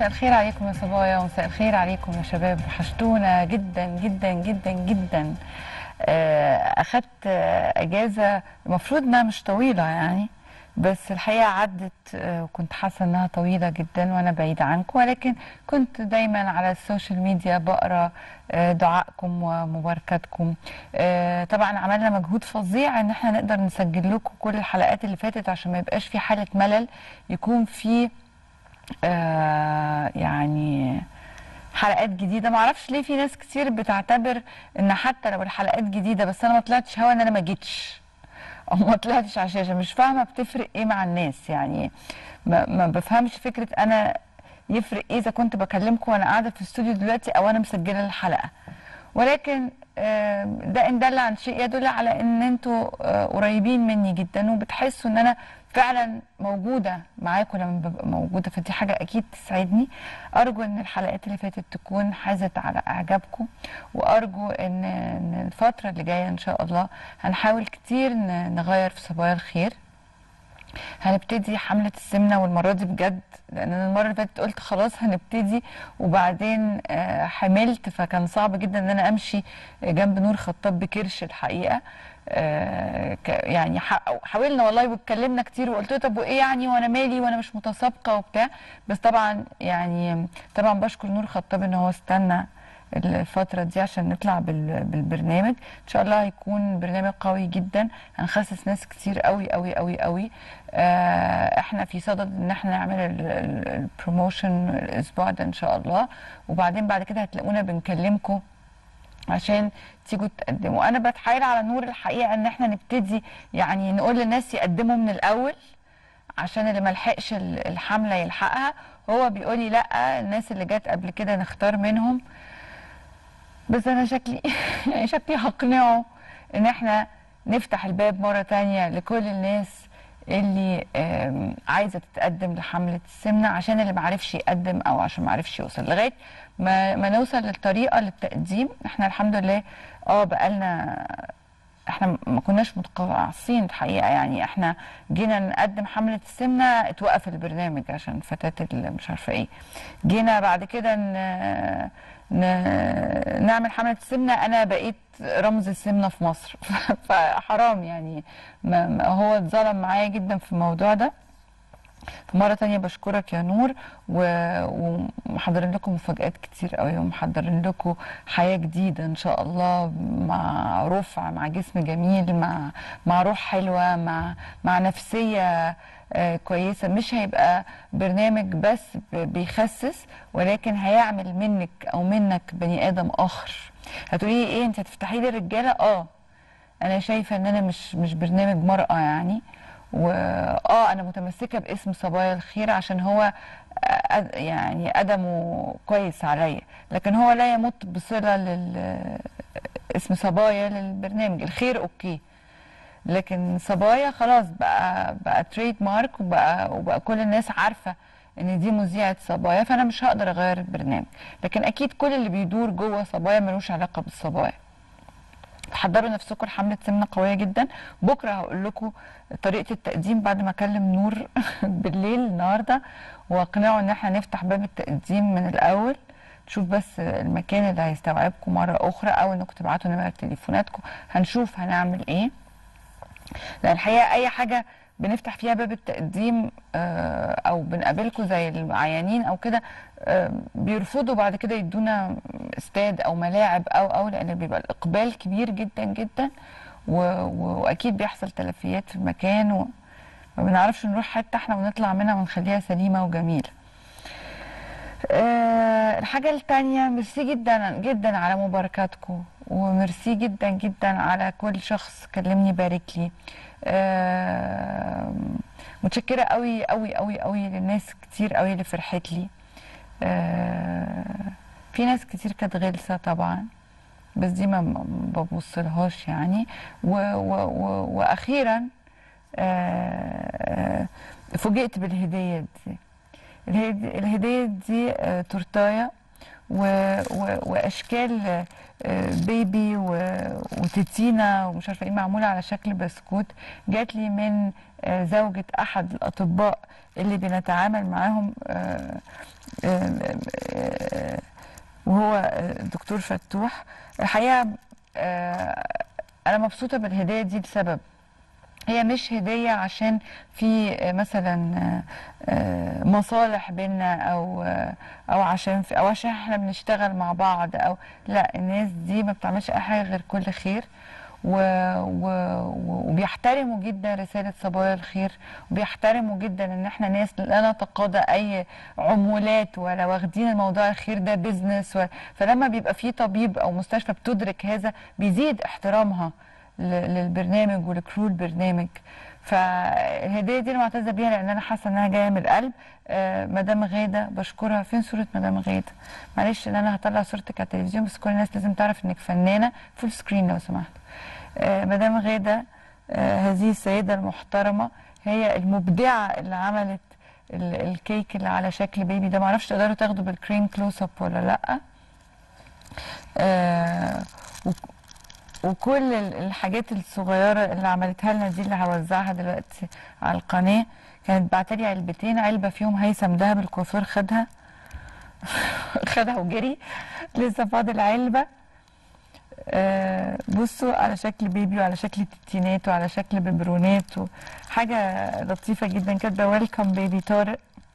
مساء الخير عليكم يا صبايا ومساء الخير عليكم يا شباب وحشتونا جدا جدا جدا جدا آه، اخدت آه، اجازه المفروض انها مش طويله يعني بس الحقيقه عدت آه، وكنت حاسه انها طويله جدا وانا بعيده عنكم ولكن كنت دايما على السوشيال ميديا بقرا آه، دعائكم ومباركاتكم آه، طبعا عملنا مجهود فظيع ان احنا نقدر نسجل لكم كل الحلقات اللي فاتت عشان ما يبقاش في حاله ملل يكون في آه يعني حلقات جديده ما اعرفش ليه في ناس كتير بتعتبر ان حتى لو الحلقات جديده بس انا ما طلعتش هوا ان انا ما جيتش او ما طلعتش على الشاشه مش فاهمه بتفرق ايه مع الناس يعني ما, ما بفهمش فكره انا يفرق ايه اذا كنت بكلمكم وانا قاعده في الاستوديو دلوقتي او انا مسجله الحلقه ولكن آه، ده ان دل عن شيء يدل على ان انتوا آه، قريبين مني جدا وبتحسوا ان انا فعلا موجوده معاكم لما ببقى موجوده فدي حاجه اكيد تسعدني ارجو ان الحلقات اللي فاتت تكون حازت على اعجابكم وارجو ان إن الفتره اللي جايه ان شاء الله هنحاول كتير ن- نغير في صبايا الخير هنبتدي حملة السمنة والمرة دي بجد لأن أنا المرة اللي فاتت قلت خلاص هنبتدي وبعدين آه، حملت فكان صعب جدا إن أنا أمشي جنب نور خطاب بكرش الحقيقة آه، ك- يعني ح- حاولنا والله واتكلمنا كتير وقلت له طب وايه يعني وانا مالي وانا مش متسابقه وبتاع بس طبعا يعني طبعا بشكر نور خطاب ان هو استنى الفترة دي عشان نطلع بال- بالبرنامج ان شاء الله هيكون برنامج قوي جدا هنخصص ناس كتير قوي قوي قوي قوي آه احنا في صدد ان احنا نعمل ال- ال- البروموشن الاسبوع ده ان شاء الله وبعدين بعد كده هتلاقونا بنكلمكم عشان تيجوا تقدموا انا بتحايل على نور الحقيقه ان احنا نبتدي يعني نقول للناس يقدموا من الاول عشان اللي ملحقش ال- الحمله يلحقها هو بيقول لي لا الناس اللي جت قبل كده نختار منهم بس انا شكلي يعني شكلي هقنعه ان احنا نفتح الباب مره تانية لكل الناس اللي آم، عايزه تتقدم لحمله السمنه عشان اللي معرفش يقدم او عشان معرفش يوصل لغايه ما ما نوصل للطريقه للتقديم احنا الحمد لله اه بقالنا احنا ما كناش متقاعسين الحقيقه يعني احنا جينا نقدم حمله السمنه اتوقف البرنامج عشان فتاه ال- مش عارفه ايه جينا بعد كده ن... ن... نعمل حمله السمنه انا بقيت رمز السمنه في مصر فحرام يعني ما... ما هو اتظلم معايا جدا في الموضوع ده مرة تانية بشكرك يا نور و- ومحضرين لكم مفاجآت كتير قوي ومحضرين لكم حياة جديدة إن شاء الله مع رفع مع جسم جميل مع مع روح حلوة مع مع نفسية آه، كويسة مش هيبقى برنامج بس ب- بيخسس ولكن هيعمل منك أو منك بني آدم آخر هتقولي لي إيه أنت هتفتحي لي رجالة؟ آه انا شايفه ان انا مش مش برنامج مرأة يعني واه انا متمسكه باسم صبايا الخير عشان هو أد يعني قدمه كويس عليا لكن هو لا يمت بصله لل اسم صبايا للبرنامج الخير اوكي لكن صبايا خلاص بقى بقى تريد مارك وبقى وبقى كل الناس عارفه ان دي مذيعه صبايا فانا مش هقدر اغير البرنامج لكن اكيد كل اللي بيدور جوه صبايا ملوش علاقه بالصبايا حضروا نفسكم لحمله سمنه قويه جدا بكره هقول لكم طريقه التقديم بعد ما اكلم نور بالليل النهارده واقنعه ان احنا نفتح باب التقديم من الاول نشوف بس المكان اللي هيستوعبكم مره اخرى او انكم تبعتوا نمر تليفوناتكم هنشوف هنعمل ايه لان الحقيقه اي حاجه بنفتح فيها باب التقديم آه، او بنقابلكم زي المعينين او كده آه، بيرفضوا بعد كده يدونا استاد او ملاعب او او لان بيبقى الاقبال كبير جدا جدا و- و- واكيد بيحصل تلفيات في المكان وما بنعرفش نروح حته احنا ونطلع منها ونخليها سليمه وجميله آه، الحاجة التانية ميرسي جدا جدا على مباركاتكم وميرسي جدا جدا على كل شخص كلمني بارك لي آه، متشكرة قوي قوي قوي قوي للناس كتير قوي اللي فرحت لي آه، في ناس كتير كانت غلسة طبعا بس دي ما ما ببصلهاش يعني و و و واخيرا آه، آه، فوجئت بالهدية دي الهدي- الهدية دي آه، تورتاية و... و... واشكال آه، بيبي و... وتتينة ومش عارفه ايه معموله على شكل بسكوت جات لي من آه، زوجة احد الاطباء اللي بنتعامل معاهم آه، آه، آه، وهو آه، الدكتور فتوح الحقيقه آه، انا مبسوطه بالهديه دي لسبب هي مش هدية عشان في آه، مثلا آه، آه، مصالح بينا او آه، او عشان في او عشان احنا بنشتغل مع بعض او لا الناس دي ما بتعملش اي حاجة غير كل خير و... و... وبيحترموا جدا رسالة صبايا الخير وبيحترموا جدا ان احنا ناس لا نتقاضى اي عمولات ولا واخدين الموضوع الخير ده بيزنس و... فلما بيبقى في طبيب او مستشفى بتدرك هذا بيزيد احترامها ل- للبرنامج ولكرو البرنامج فالهديه دي انا معتزه بيها لان انا حاسه انها جايه من القلب آه مدام غاده بشكرها فين صوره مدام غاده معلش ان انا هطلع صورتك على التلفزيون بس كل الناس لازم تعرف انك فنانه فول سكرين لو سمحت آه مدام غاده آه هذه السيده المحترمه هي المبدعه اللي عملت ال- الكيك اللي على شكل بيبي ده معرفش تقدروا تاخدوا بالكريم كلوز اب ولا لا آه وك- وكل ال- الحاجات الصغيرة اللي عملتها لنا دي اللي هوزعها دلوقتي على القناة كانت بعتلي علبتين علبة فيهم هيثم دهب الكوافير خدها خدها وجري لسه فاضل علبة آه بصوا على شكل بيبي وعلى شكل تتينات وعلى شكل ببرونات و- حاجة لطيفة جدا كاتبة ويلكم بيبي طارق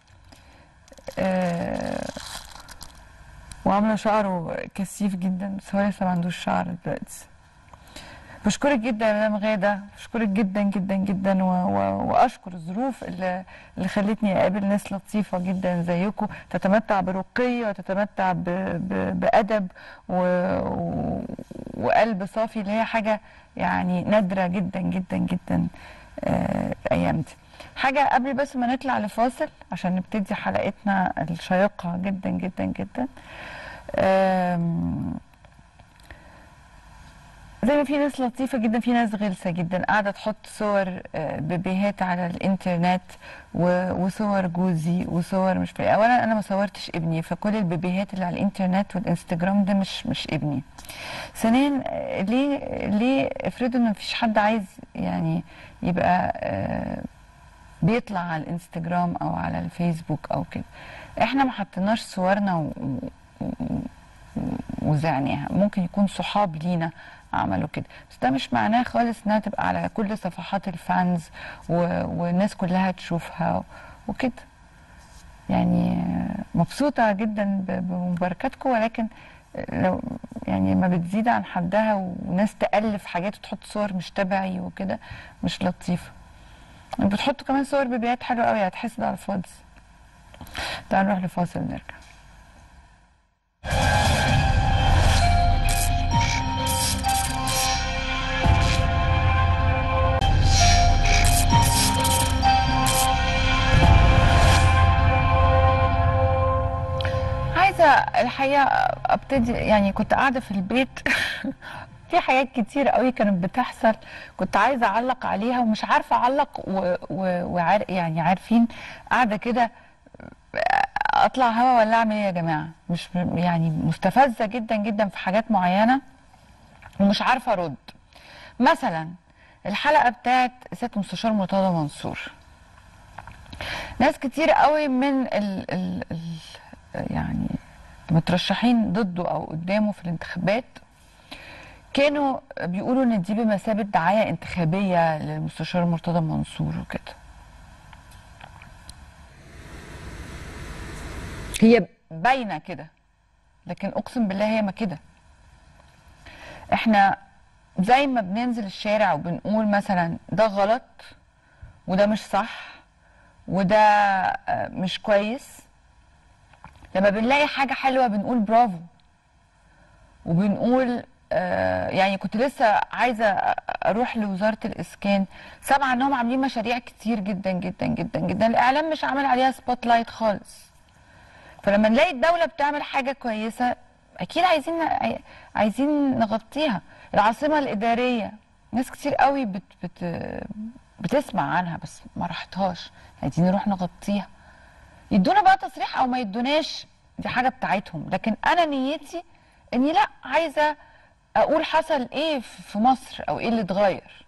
آه وعاملة شعره كثيف جدا بس هو لسه ما عندوش شعر دلوقتي بشكرك جدا يا مدام غاده بشكرك جدا جدا جدا و... و... واشكر الظروف اللي, اللي خلتني اقابل ناس لطيفه جدا زيكم تتمتع برقي وتتمتع ب... ب... بادب و... و... وقلب صافي اللي هي حاجه يعني نادره جدا جدا جدا آه، الايام دي حاجه قبل بس ما نطلع لفاصل عشان نبتدي حلقتنا الشيقه جدا جدا جدا آم، زي ما في ناس لطيفة جدا في ناس غلسة جدا قاعدة تحط صور آه، بيبيهات على الانترنت و- وصور جوزي وصور مش فاهم اولا انا ما صورتش ابني فكل البيبيهات اللي على الانترنت والانستجرام ده مش مش ابني ثانيا آه، ليه ليه افرضوا ان مفيش حد عايز يعني يبقى آه، بيطلع على الانستجرام او على الفيسبوك او كده احنا ما حطيناش صورنا و... و... وزعناها ممكن يكون صحاب لينا عملوا كده بس ده مش معناه خالص انها تبقى على كل صفحات الفانز و... والناس كلها تشوفها وكده يعني مبسوطة جدا ب- بمباركاتكم ولكن لو يعني لما بتزيد عن حدها وناس تألف حاجات وتحط صور مش تبعي وكده مش لطيفة بتحطوا كمان صور بيبيات حلوة قوي هتحس ده على الفاضي تعالوا نروح لفاصل نرجع عايزة الحقيقة ابتدي يعني كنت قاعدة في البيت في حاجات كتير قوي كانت بتحصل كنت عايزة اعلق عليها ومش عارفة اعلق و... و... وعار يعني عارفين قاعدة كده اطلع هوا ولا اعمل ايه يا جماعة مش يعني مستفزة جدا جدا في حاجات معينة ومش عارفة ارد مثلا الحلقة بتاعت سيادة المستشار مرتضى منصور ناس كتير قوي من ال ال ال يعني مترشحين ضده او قدامه في الانتخابات كانوا بيقولوا ان دي بمثابه دعايه انتخابيه للمستشار مرتضى منصور وكده هي باينه كده لكن اقسم بالله هي ما كده احنا زي ما بننزل الشارع وبنقول مثلا ده غلط وده مش صح وده آه، مش كويس لما بنلاقي حاجة حلوة بنقول برافو وبنقول آه يعني كنت لسه عايزة أروح لوزارة الإسكان سامعة إنهم عاملين مشاريع كتير جدا جدا جدا جدا الإعلام مش عامل عليها سبوت لايت خالص فلما نلاقي الدولة بتعمل حاجة كويسة أكيد عايزين عايزين نغطيها العاصمة الإدارية ناس كتير قوي بت بت بتسمع عنها بس ما راحتهاش عايزين نروح نغطيها يدونا بقى تصريح او ما يدوناش دي حاجه بتاعتهم لكن انا نيتي اني لا عايزه اقول حصل ايه في مصر او ايه اللي اتغير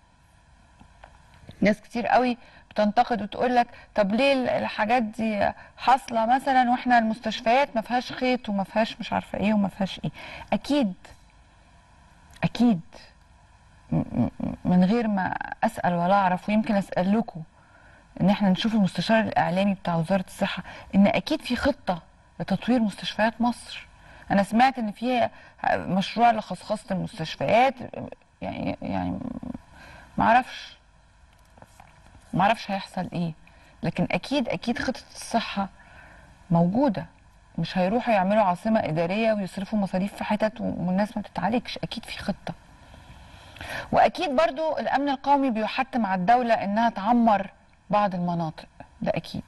ناس كتير قوي بتنتقد وتقول لك طب ليه الحاجات دي حاصله مثلا واحنا المستشفيات ما فيهاش خيط وما فيهاش مش عارفه ايه وما فيهاش ايه اكيد اكيد م- م- من غير ما اسال ولا اعرف ويمكن اسال لكم ان احنا نشوف المستشار الاعلامي بتاع وزاره الصحه ان اكيد في خطه لتطوير مستشفيات مصر انا سمعت ان في مشروع لخصخصه المستشفيات يعني يعني ما اعرفش ما اعرفش هيحصل ايه لكن اكيد اكيد خطه الصحه موجوده مش هيروحوا يعملوا عاصمه اداريه ويصرفوا مصاريف في حتت والناس ما بتتعالجش اكيد في خطه واكيد برضو الامن القومي بيحتم على الدوله انها تعمر بعض المناطق ده اكيد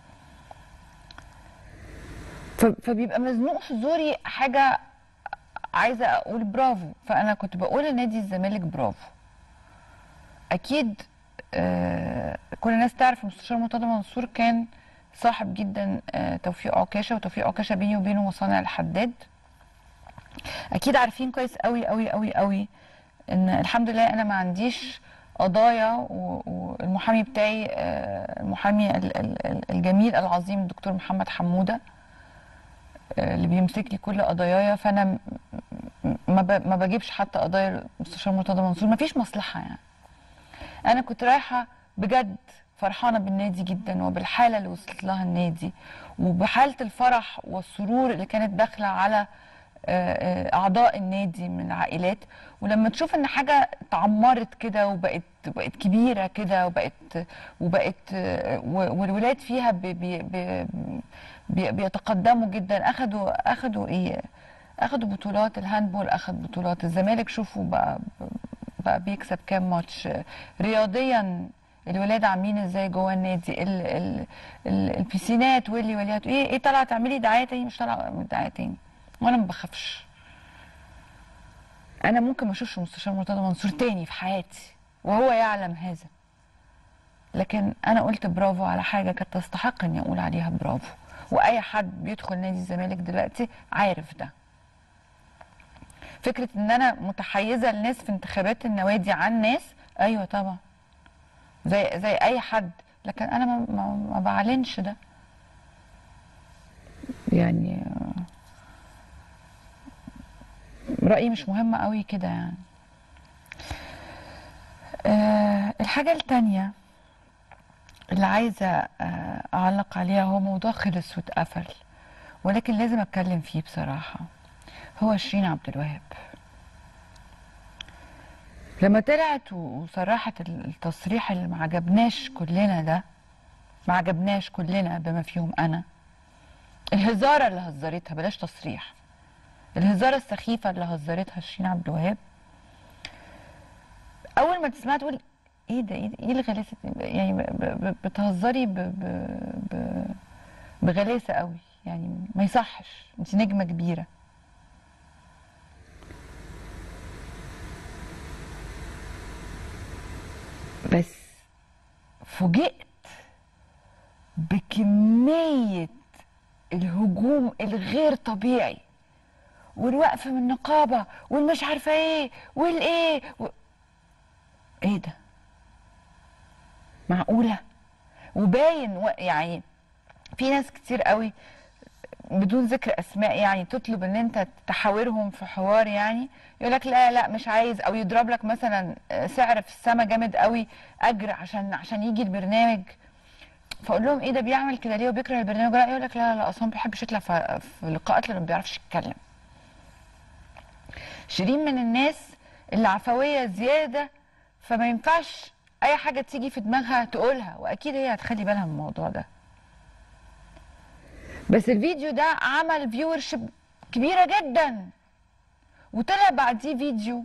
ف- فبيبقى مزنوق في زوري حاجه عايزه اقول برافو فانا كنت بقول لنادي الزمالك برافو اكيد آه كل الناس تعرف المستشار مرتضى منصور كان صاحب جدا آه توفيق عكاشه وتوفيق عكاشه بيني وبينه مصانع الحداد اكيد عارفين كويس قوي قوي قوي قوي ان الحمد لله انا ما عنديش قضايا و- والمحامي بتاعي آه، المحامي ال- ال- ال- الجميل العظيم الدكتور محمد حموده آه، اللي بيمسك لي كل قضاياي فانا م- م- ما ب- ما بجيبش حتى قضايا المستشار مرتضى منصور ما فيش مصلحه يعني انا كنت رايحه بجد فرحانه بالنادي جدا وبالحاله اللي وصلت لها النادي وبحاله الفرح والسرور اللي كانت داخله على آه، آه، اعضاء النادي من العائلات ولما تشوف ان حاجه اتعمرت كده وبقت بقت كبيره كده وبقت وبقت آه، و- والولاد فيها بي بي بي بي بيتقدموا جدا اخدوا اخدوا ايه اخدوا بطولات الهاندبول اخد بطولات الزمالك شوفوا بقى بقى بيكسب كام ماتش رياضيا الولاد عاملين ازاي جوه النادي ال ال ال البيسينات واللي وليات ايه ايه طالعه تعملي دعايه تاني مش طالعه دعايه تاني وانا ما بخافش انا ممكن ما اشوفش مستشار مرتضى منصور تاني في حياتي وهو يعلم هذا لكن انا قلت برافو على حاجه كانت تستحق اني اقول عليها برافو واي حد بيدخل نادي الزمالك دلوقتي عارف ده فكره ان انا متحيزه لناس في انتخابات النوادي عن ناس ايوه طبعا زي زي اي حد لكن انا ما, ما, ما بعلنش ده يعني رأيي مش مهم قوي كده يعني أه الحاجة التانية اللي عايزة أه أعلق عليها هو موضوع خلص واتقفل ولكن لازم أتكلم فيه بصراحة هو شيرين عبد الوهاب لما طلعت وصرحت التصريح اللي ما عجبناش كلنا ده ما عجبناش كلنا بما فيهم أنا الهزارة اللي هزرتها بلاش تصريح الهزارة السخيفة اللي هزرتها شيرين عبد الوهاب أول ما تسمعها تقول إيه ده إيه, ده؟ إيه الغلاسة دي؟ يعني ب- ب- بتهزري ب... ب... ب... بغلاسة قوي يعني ما يصحش أنت نجمة كبيرة بس فوجئت بكمية الهجوم الغير طبيعي والوقف من النقابة والمش عارفة ايه والايه و... ايه ده معقولة وباين و... يعني في ناس كتير قوي بدون ذكر اسماء يعني تطلب ان انت تحاورهم في حوار يعني يقول لك لا لا مش عايز او يضرب لك مثلا سعر في السما جامد قوي اجر عشان عشان يجي البرنامج فاقول لهم ايه ده بيعمل كده ليه وبيكره البرنامج لا يقول لك لا لا اصلا ما بيحبش يطلع في في لقاءات لانه ما بيعرفش يتكلم شيرين من الناس اللي عفويه زياده فما ينفعش اي حاجه تيجي في دماغها تقولها واكيد هي هتخلي بالها من الموضوع ده بس الفيديو ده عمل فيور شيب كبيره جدا وطلع بعديه فيديو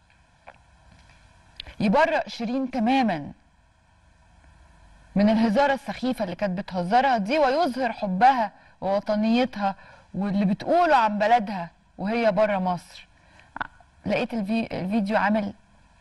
يبرأ شيرين تماما من الهزارة السخيفة اللي كانت بتهزرها دي ويظهر حبها ووطنيتها واللي بتقوله عن بلدها وهي بره مصر لقيت الفي... الفيديو عامل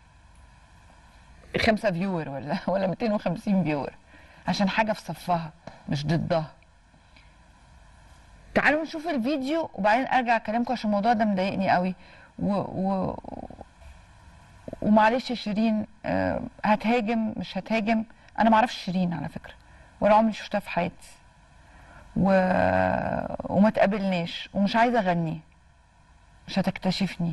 خمسة فيور ولا ولا 250 فيور عشان حاجة في صفها مش ضدها تعالوا نشوف الفيديو وبعدين ارجع اكلمكم عشان الموضوع ده مضايقني قوي و... و... ومعلش يا شيرين آه، هتهاجم مش هتهاجم انا ما اعرفش شيرين على فكره ولا عمري شفتها في حياتي و... وما تقابلناش ومش عايزه اغني مش هتكتشفني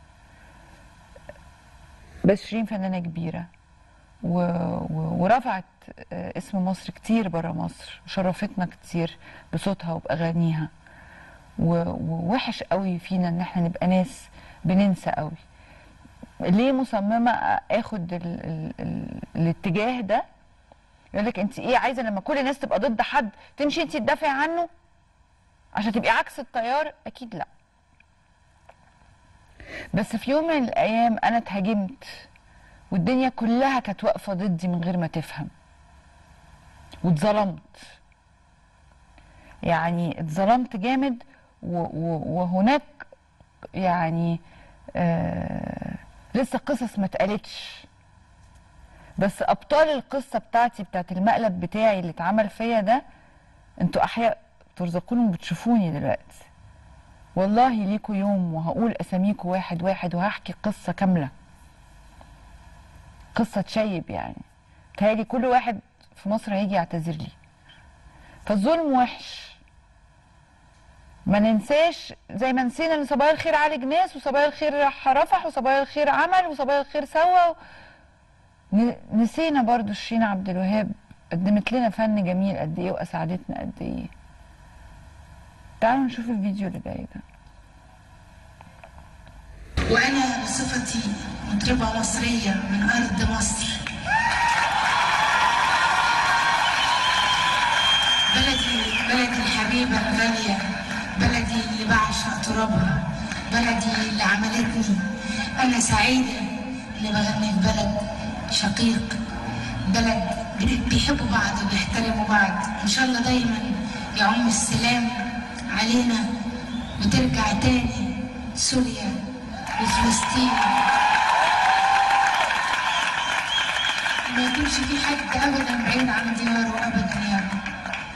بس شيرين فنانه كبيره و... و... ورفعت آه، اسم مصر كتير بره مصر وشرفتنا كتير بصوتها وباغانيها و- ووحش قوي فينا ان احنا نبقى ناس بننسى قوي ليه مصممه اخد ال ال ال الاتجاه ده يقول لك انت ايه عايزه لما كل الناس تبقى ضد حد تمشي انت تدافعي عنه عشان تبقي عكس التيار اكيد لا بس في يوم من الايام انا اتهاجمت والدنيا كلها كانت واقفه ضدي من غير ما تفهم واتظلمت يعني اتظلمت جامد و- و- وهناك يعني آه لسه قصص ما اتقالتش بس ابطال القصه بتاعتي بتاعت المقلب بتاعي اللي اتعمل فيا ده انتوا احياء ترزقون وبتشوفوني دلوقتي والله ليكوا يوم وهقول اساميكوا واحد واحد وهحكي قصه كامله قصه تشيب يعني تهيألي كل واحد في مصر هيجي يعتذر لي فالظلم وحش ما ننساش زي ما نسينا ان صبايا الخير عالج ناس وصبايا الخير راح رفح وصبايا الخير عمل وصبايا الخير سوى ن- نسينا برضو شيرين عبد الوهاب قدمت لنا فن جميل قد ايه واسعدتنا قد ايه تعالوا نشوف الفيديو اللي جاي ده وأنا بصفتي مطربة مصرية من أرض مصر بلدي بلدي الحبيبة الغالية بلدي اللي بعشق ترابها بلدي اللي عملتني أنا سعيدة اللي بغني في بلد شقيق بلد بيحبوا بعض وبيحترموا بعض إن شاء الله دايما يعم السلام علينا وترجع تاني سوريا وفلسطين ما يكونش في حد ابدا بعيد عن دياره ابدا يا رب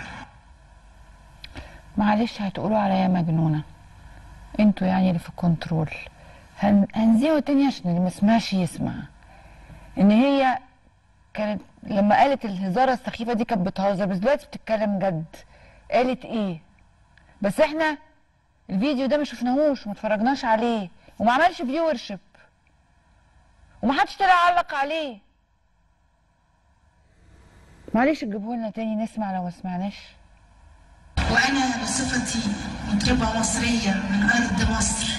معلش هتقولوا عليا مجنونة انتوا يعني اللي في الكنترول هن... هنزيعه تاني عشان اللي ما سمعش يسمع ان هي كانت لما قالت الهزارة السخيفة دي كانت بتهزر بس دلوقتي بتتكلم جد قالت ايه بس احنا الفيديو ده ما شفناهوش وما اتفرجناش عليه وما عملش فيورشيب وما حدش طلع علق عليه معلش تجيبوه لنا تاني نسمع لو ما سمعناش وانا بصفتي مطربه مصريه من ارض مصر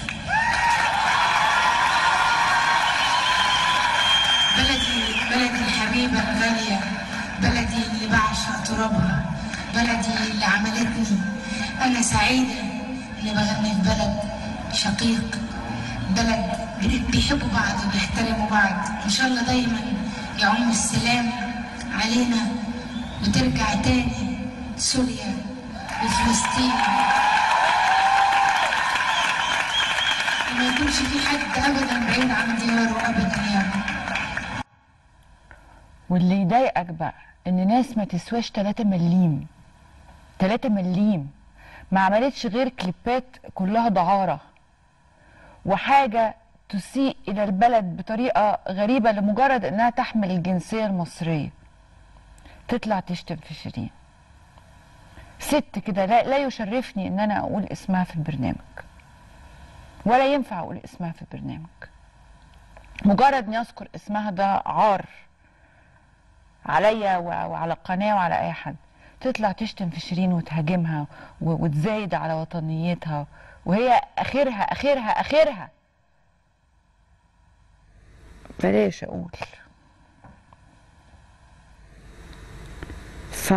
بلدي بلدي الحبيبه الغاليه بلدي اللي بعشق ترابها بلدي اللي عملتني انا سعيده اللي بغني في بلد شقيق بلد بيحبوا بعض وبيحترموا بعض ان شاء الله دايما يعم السلام علينا وترجع تاني سوريا وفلسطين وما يكونش في حد ابدا بعيد عن دياره ابدا يا رب واللي يضايقك بقى ان ناس ما تسواش 3 مليم 3 مليم ما عملتش غير كليبات كلها دعارة وحاجة تسيء إلى البلد بطريقة غريبة لمجرد إنها تحمل الجنسية المصرية تطلع تشتم في شيرين ست كده لا, لا يشرفني إن أنا أقول اسمها في البرنامج ولا ينفع أقول اسمها في البرنامج مجرد إني أذكر اسمها ده عار عليا وع- وعلى القناه وعلى اي حد تطلع تشتم في شيرين وتهاجمها و- وتزايد على وطنيتها وهي اخرها اخرها اخرها بلاش اقول ف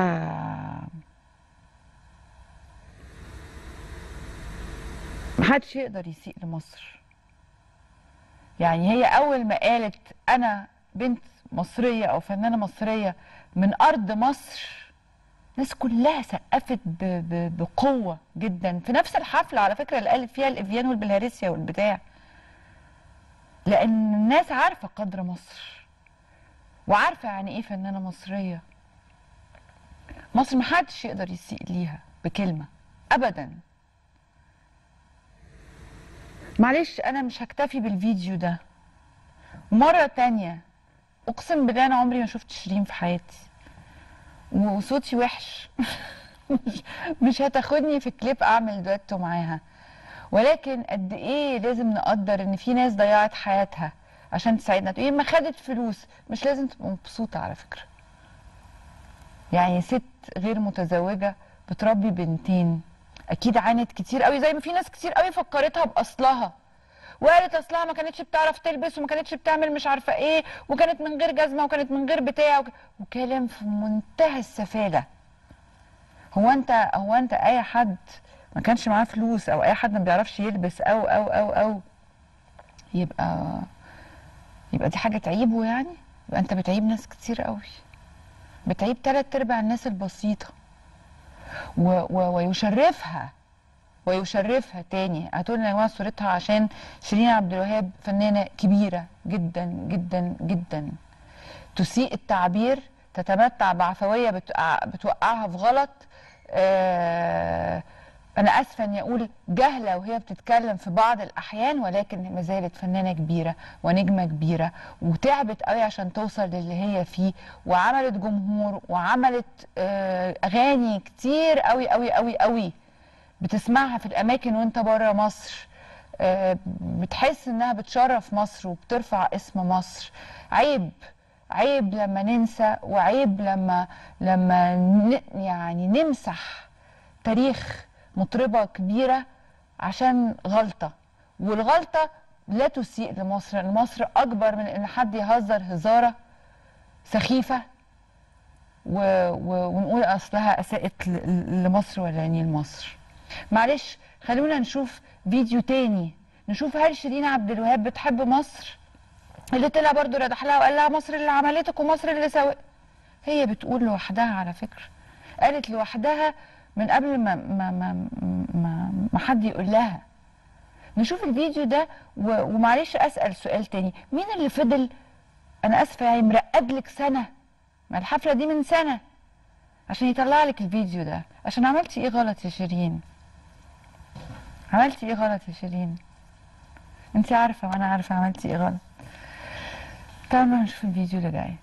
محدش يقدر يسيء لمصر يعني هي اول ما قالت انا بنت مصريه او فنانه مصريه من ارض مصر الناس كلها سقفت ب- ب- بقوه جدا في نفس الحفله على فكره اللي قالت فيها الافيان والبلهارسيا والبتاع لان الناس عارفه قدر مصر وعارفه يعني ايه فنانه مصريه مصر محدش يقدر يسيء ليها بكلمه ابدا معلش انا مش هكتفي بالفيديو ده ومره تانية اقسم بالله انا عمري ما شفت شيرين في حياتي وصوتي وحش مش, مش هتاخدني في كليب اعمل دويتو معاها ولكن قد ايه لازم نقدر ان في ناس ضيعت حياتها عشان تساعدنا تقولي ما خدت فلوس مش لازم تبقى مبسوطه على فكره يعني ست غير متزوجه بتربي بنتين اكيد عانت كتير قوي زي ما في ناس كتير قوي فكرتها باصلها وقالت اصلها ما كانتش بتعرف تلبس وما كانتش بتعمل مش عارفه ايه وكانت من غير جزمه وكانت من غير بتاع وك... وكلام في منتهى السفاله هو انت هو انت اي حد ما كانش معاه فلوس او اي حد ما بيعرفش يلبس او او او او يبقى يبقى دي حاجه تعيبه يعني يبقى انت بتعيب ناس كتير قوي بتعيب تلات ارباع الناس البسيطه و و ويشرفها ويشرفها تاني هاتوا لنا يا جماعه صورتها عشان شيرين عبد الوهاب فنانه كبيره جدا جدا جدا تسيء التعبير تتمتع بعفويه بتوقع بتوقعها في غلط آه انا اسفه اني اقول جهله وهي بتتكلم في بعض الاحيان ولكن ما زالت فنانه كبيره ونجمه كبيره وتعبت قوي عشان توصل للي هي فيه وعملت جمهور وعملت آه اغاني كتير قوي قوي قوي قوي بتسمعها في الاماكن وانت بره مصر آه بتحس انها بتشرف مصر وبترفع اسم مصر عيب عيب لما ننسى وعيب لما لما ن يعني نمسح تاريخ مطربه كبيره عشان غلطه والغلطه لا تسيء لمصر لان مصر اكبر من ان حد يهزر هزاره سخيفه و... و... ونقول اصلها اساءت ل- لمصر ولا نيل مصر معلش خلونا نشوف فيديو تاني نشوف هل شيرين عبد الوهاب بتحب مصر اللي طلع برضو ردح لها وقال لها مصر اللي عملتك ومصر اللي سوت هي بتقول لوحدها على فكره قالت لوحدها من قبل ما ما ما ما, ما حد يقول لها نشوف الفيديو ده و- ومعلش اسال سؤال تاني مين اللي فضل انا اسفه يعني مرقد لك سنه ما الحفله دي من سنه عشان يطلع لك الفيديو ده عشان عملتي ايه غلط يا شيرين عملتي ايه غلط يا شيرين انت عارفه وانا عارفه عملتي ايه غلط تعالوا نشوف الفيديو اللي جاي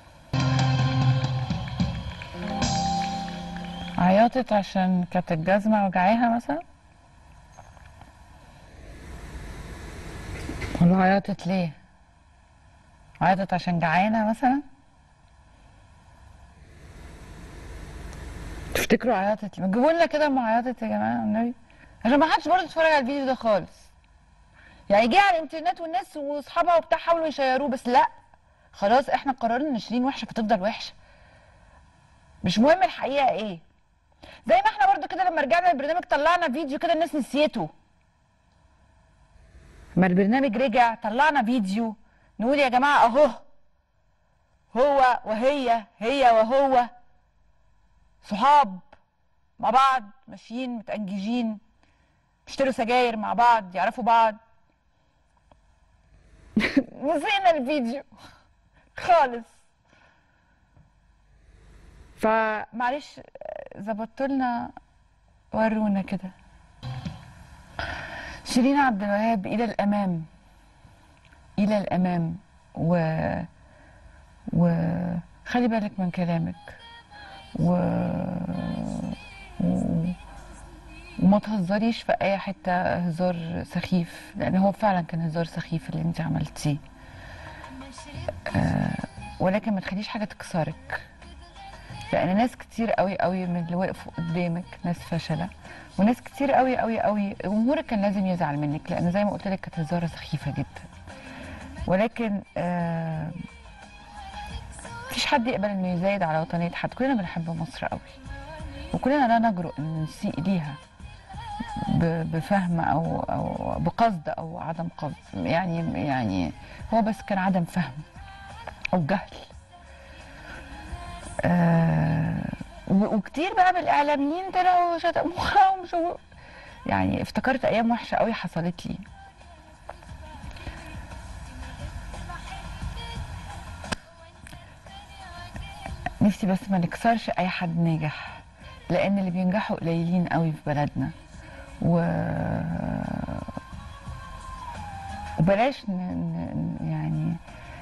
عيطت عشان كانت الجزمة وجعاها مثلا ولا عيطت ليه عيطت عشان جعانة مثلا تفتكروا عيطت ليه ما تجيبوا لنا كده ما عيطت يا جماعة النبي عشان ما حدش برضه يتفرج على الفيديو ده خالص يعني جه على الانترنت والناس واصحابها وبتاع حاولوا يشيروه بس لا خلاص احنا قررنا ان شيرين وحشه فتفضل وحشه مش مهم الحقيقه ايه زي ما احنا برضو كده لما رجعنا البرنامج طلعنا فيديو كده الناس نسيته ما البرنامج رجع طلعنا فيديو نقول يا جماعه اهو هو وهي هي وهو صحاب مع بعض ماشيين متأنججين بيشتروا سجاير مع بعض يعرفوا بعض نسينا الفيديو خالص فمعلش ظبطوا لنا ورونا كده شيرين عبد الوهاب الى الامام الى الامام و وخلي بالك من كلامك و... و... وما تهزريش في اي حته هزار سخيف لان هو فعلا كان هزار سخيف اللي انت عملتيه آه ولكن ما تخليش حاجه تكسرك لان ناس كتير قوي قوي من اللي وقفوا قدامك ناس فشله وناس كتير قوي قوي قوي جمهورك كان لازم يزعل منك لان زي ما قلت لك كانت هزاره سخيفه جدا ولكن آه مفيش حد يقبل انه يزايد على وطنيه حد كلنا بنحب مصر قوي وكلنا لا نجرؤ ان نسيء ليها ب- بفهم او او بقصد او عدم قصد يعني يعني هو بس كان عدم فهم او جهل آه و- وكتير بقى من الاعلاميين طلعوا شتموها ومش يعني افتكرت ايام وحشه قوي حصلت لي نفسي بس ما نكسرش اي حد ناجح لان اللي بينجحوا قليلين قوي في بلدنا و وبلاش ن... ن... يعني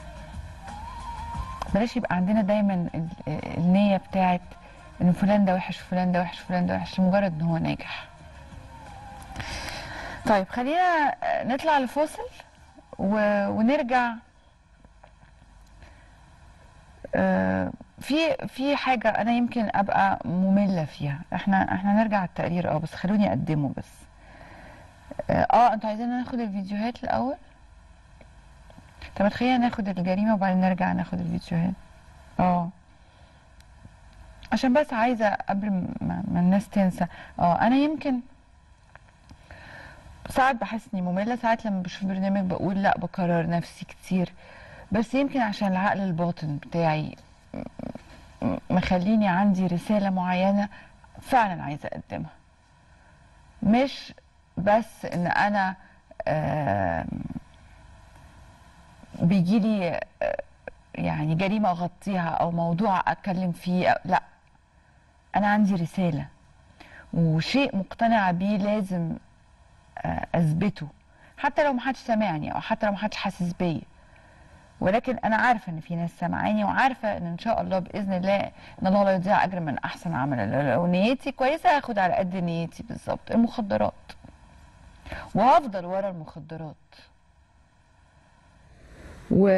بلاش يبقى عندنا دايما ال... النية بتاعت ان فلان ده وحش فلان ده وحش فلان ده وحش لمجرد ان هو ناجح طيب خلينا نطلع لفاصل و... ونرجع آه، في في حاجة أنا يمكن أبقى مملة فيها احنا احنا نرجع التقرير اه بس خلوني أقدمه بس اه آه، انتوا عايزين ناخد الفيديوهات الأول طب ما خلينا ناخد الجريمة وبعدين نرجع ناخد الفيديوهات اه عشان بس عايزة قبل ما, ما الناس تنسى اه أنا يمكن ساعات بحس اني مملة ساعات لما بشوف برنامج بقول لا بكرر نفسي كتير بس يمكن عشان العقل الباطن بتاعي م- م- مخليني عندي رسالة معينة فعلا عايزة أقدمها مش بس إن أنا آم، بيجيلي آه، يعني جريمة أغطيها أو موضوع أتكلم فيه أو- لا أنا عندي رسالة وشيء مقتنعة بيه لازم آه، أثبته حتى لو محدش سامعني أو حتى لو محدش حاسس بيا ولكن انا عارفه ان في ناس سامعاني وعارفه ان ان شاء الله باذن الله ان الله لا يضيع اجر من احسن عمل لو- لو نيتي كويسه هاخد على قد نيتي بالظبط المخدرات وهفضل ورا المخدرات و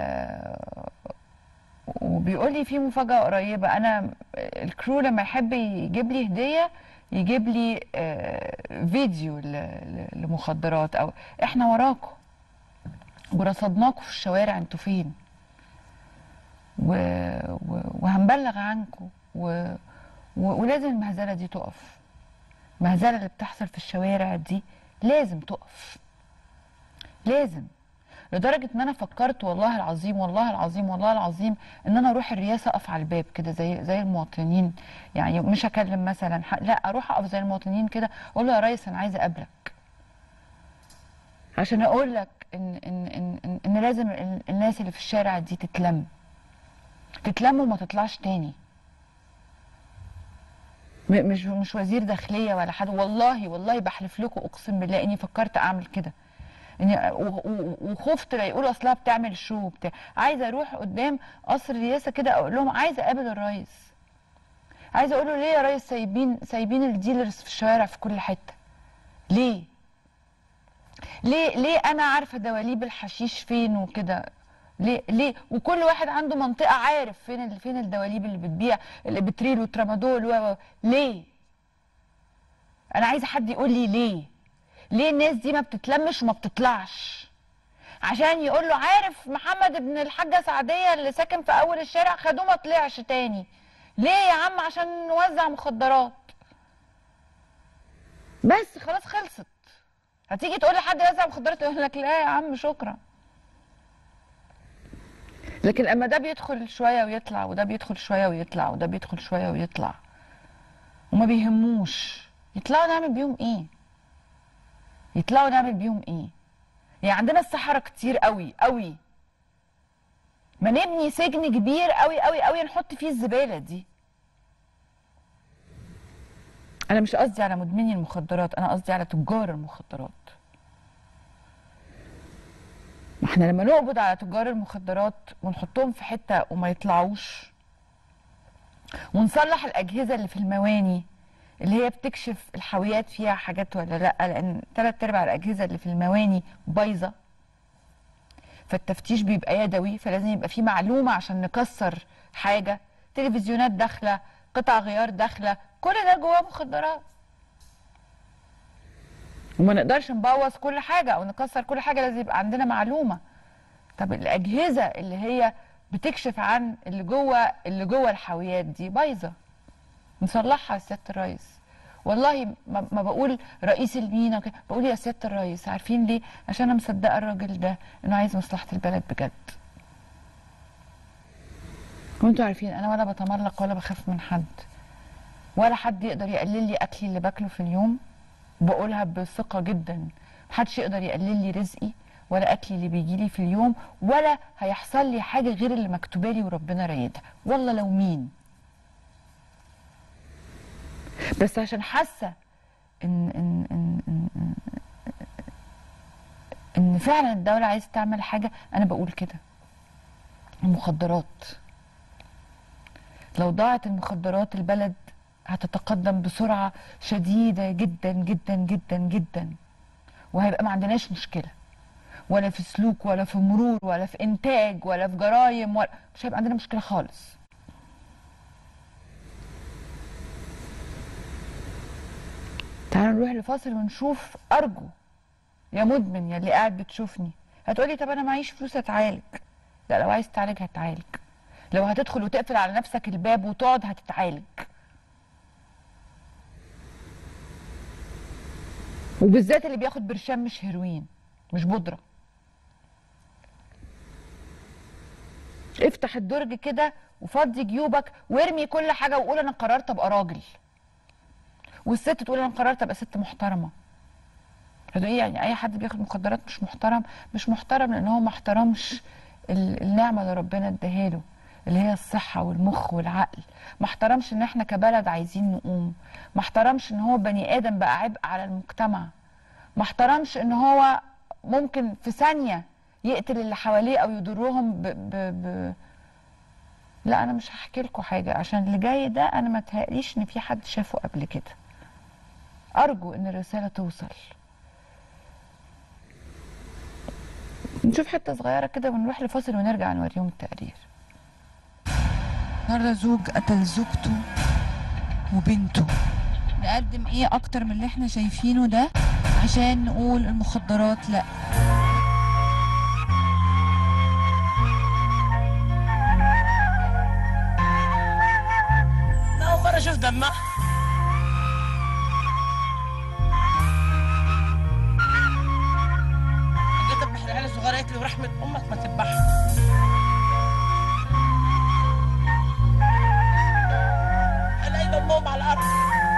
وبيقول لي في مفاجاه قريبه انا الكرو لما يحب يجيب لي هديه يجيب لي آه، فيديو ل- ل- لمخدرات او احنا وراكم ورصدناكم في الشوارع انتوا فين و... و... وهنبلغ عنكم و... و... ولازم المهزله دي تقف المهزله اللي بتحصل في الشوارع دي لازم تقف لازم لدرجه ان انا فكرت والله العظيم والله العظيم والله العظيم ان انا اروح الرئاسه اقف على الباب كده زي زي المواطنين يعني مش اكلم مثلا ح- لا اروح اقف زي المواطنين كده اقول له يا ريس انا عايزه اقابلك عشان اقول لك ان ان ان ان, إن لازم ال- الناس اللي في الشارع دي تتلم تتلم وما تطلعش تاني م- مش مش وزير داخليه ولا حد والله والله بحلف لكم اقسم بالله اني فكرت اعمل كده اني و- و- وخفت لا يقولوا اصلها بتعمل شو بتاع عايزه اروح قدام قصر الرئاسه كده اقول لهم عايزه اقابل الرئيس عايزه اقول له ليه يا ريس سايبين سايبين الديلرز في الشوارع في كل حته ليه ليه ليه انا عارفه دواليب الحشيش فين وكده ليه ليه وكل واحد عنده منطقه عارف فين ال- فين الدواليب اللي بتبيع اللي بتريل وترامادول و و- ليه انا عايزه حد يقول لي ليه ليه الناس دي ما بتتلمش وما بتطلعش عشان يقول له عارف محمد ابن الحاجه سعديه اللي ساكن في اول الشارع خدوه ما طلعش تاني ليه يا عم عشان نوزع مخدرات بس خلاص خلصت هتيجي تقول لحد يوزع مخدرات يقول لك لا يا عم شكرا لكن اما ده بيدخل شويه ويطلع وده بيدخل شويه ويطلع وده بيدخل شويه ويطلع وما بيهموش يطلعوا نعمل بيهم ايه يطلعوا نعمل بيهم ايه يعني عندنا الصحراء كتير قوي قوي ما نبني سجن كبير قوي قوي قوي نحط فيه الزباله دي انا مش قصدي على مدمني المخدرات انا قصدي على تجار المخدرات ما احنا لما نقبض على تجار المخدرات ونحطهم في حته وما يطلعوش ونصلح الاجهزه اللي في المواني اللي هي بتكشف الحاويات فيها حاجات ولا لا لان ثلاث ارباع الاجهزه اللي في المواني بايظه فالتفتيش بيبقى يدوي فلازم يبقى في معلومه عشان نكسر حاجه تلفزيونات داخله قطع غيار داخله كل ده جواه مخدرات وما نقدرش نبوظ كل حاجه او نكسر كل حاجه لازم يبقى عندنا معلومه طب الاجهزه اللي هي بتكشف عن اللي جوه اللي جوه الحاويات دي بايظه نصلحها يا سياده الرئيس والله ما ما بقول رئيس المينا وكده، بقول يا سياده الرئيس عارفين ليه عشان انا مصدقه الراجل ده انه عايز مصلحه البلد بجد وانتوا عارفين انا ولا بتملق ولا بخاف من حد ولا حد يقدر يقلل لي اكلي اللي باكله في اليوم بقولها بثقه جدا محدش يقدر يقلل لي رزقي ولا اكلي اللي بيجي لي في اليوم ولا هيحصل لي حاجه غير اللي مكتوبه لي وربنا رايدها والله لو مين بس عشان حاسه ان ان ان ان, إن, إن ان فعلا الدوله عايزه تعمل حاجه انا بقول كده المخدرات لو ضاعت المخدرات البلد هتتقدم بسرعه شديده جدا جدا جدا جدا وهيبقى ما عندناش مشكله ولا في سلوك ولا في مرور ولا في انتاج ولا في جرايم ولا مش هيبقى عندنا مشكله خالص تعالوا نروح لفاصل ونشوف ارجو يا مدمن يا اللي قاعد بتشوفني هتقولي طب انا معيش فلوس اتعالج لا لو عايز تعالج هتعالج لو هتدخل وتقفل على نفسك الباب وتقعد هتتعالج وبالذات اللي بياخد برشام مش هيروين مش بودره افتح الدرج كده وفضي جيوبك وارمي كل حاجه وقول انا قررت ابقى راجل والست تقول انا قررت ابقى ست محترمه هذا ايه يعني اي حد بياخد مخدرات مش محترم مش محترم لان هو ما احترمش ال- النعمه اللي ربنا اداها له اللي هي الصحه والمخ والعقل ما احترمش ان احنا كبلد عايزين نقوم ما احترمش ان هو بني ادم بقى عبء على المجتمع ما احترمش ان هو ممكن في ثانيه يقتل اللي حواليه او يضرهم ب... ب... ب... لا انا مش هحكي لكم حاجه عشان اللي جاي ده انا ما تهيأليش ان في حد شافه قبل كده ارجو ان الرساله توصل نشوف حته صغيره كده ونروح لفاصل ونرجع نوريهم التقرير النهارده زوج قتل زوجته وبنته نقدم ايه اكتر من اللي احنا شايفينه ده عشان نقول المخدرات لا أنا أول مرة أشوف دمها جيت أذبح العيال الصغيرة قالت لي ورحمة أمك ما تذبحها أنا قايمة أمهم على الأرض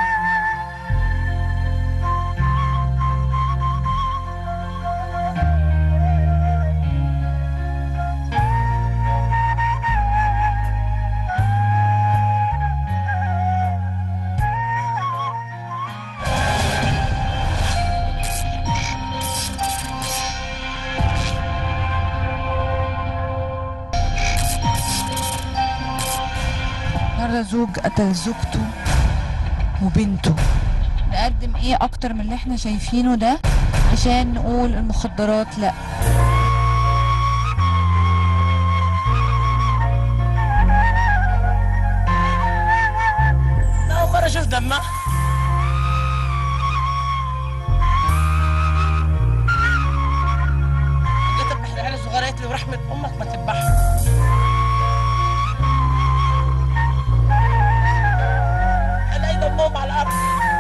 النهارده زوج قتل زوجته وبنته نقدم ايه اكتر من اللي احنا شايفينه ده عشان نقول المخدرات لا أنا أول مرة أشوف دمها جيت أذبح العيال الصغيرة قالت لي ورحمة أمك ما تذبحها أنا قايمة أمهم على الأرض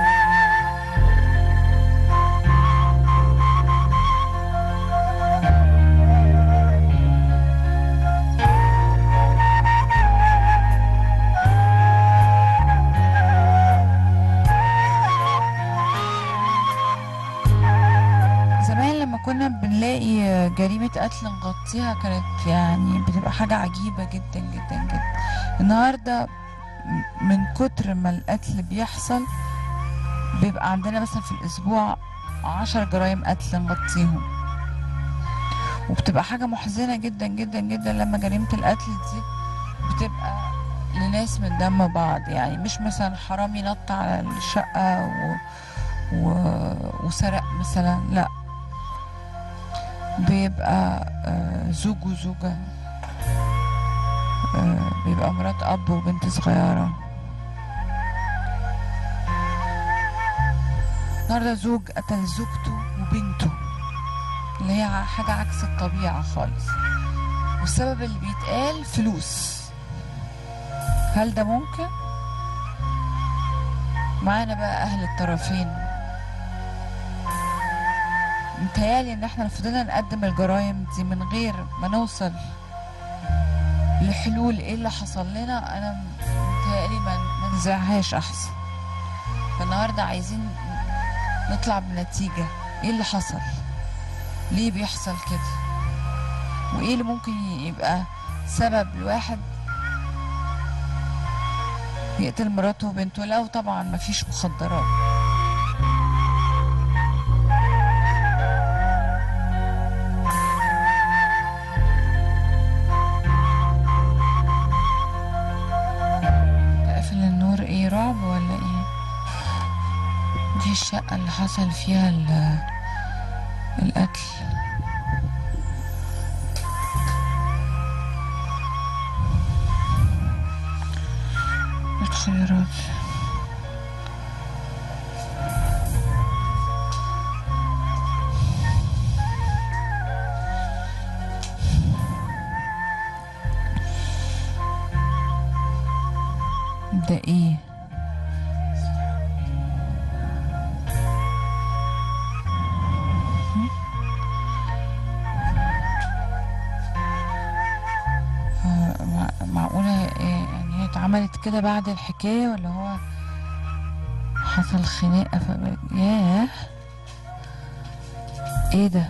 زمان لما كنا بنلاقي جريمة قتل نغطيها كانت يعني بتبقى حاجة عجيبة جدا جدا جدا النهاردة م- من كتر ما القتل بيحصل بيبقى عندنا مثلا في الأسبوع عشر جرائم قتل نغطيهم وبتبقى حاجة محزنة جدا جدا جدا لما جريمة القتل دي بتبقى لناس من دم بعض يعني مش مثلا حرامي نط على الشقة و... و... وسرق مثلا لا بيبقى آه، زوج وزوجة آه، بيبقى مرات أب وبنت صغيرة النهاردة زوج قتل زوجته وبنته اللي هي حاجة عكس الطبيعة خالص والسبب اللي بيتقال فلوس هل ده ممكن؟ معانا بقى أهل الطرفين متهيألي ان احنا لو فضلنا نقدم الجرائم دي من غير ما نوصل لحلول ايه اللي حصل لنا انا متهيألي ما ما نزعهاش احسن فالنهارده عايزين نطلع بنتيجة ايه اللي حصل ليه بيحصل كده وايه اللي ممكن يبقى سبب الواحد يقتل مراته وبنته لو طبعا مفيش مخدرات حصل فيها ال- القتل الخيارات ده ايه آه، مع- معقولة إيه يعني هي اتعملت كده بعد الحكاية ولا هو حصل خناقة ف... ياه ايه ده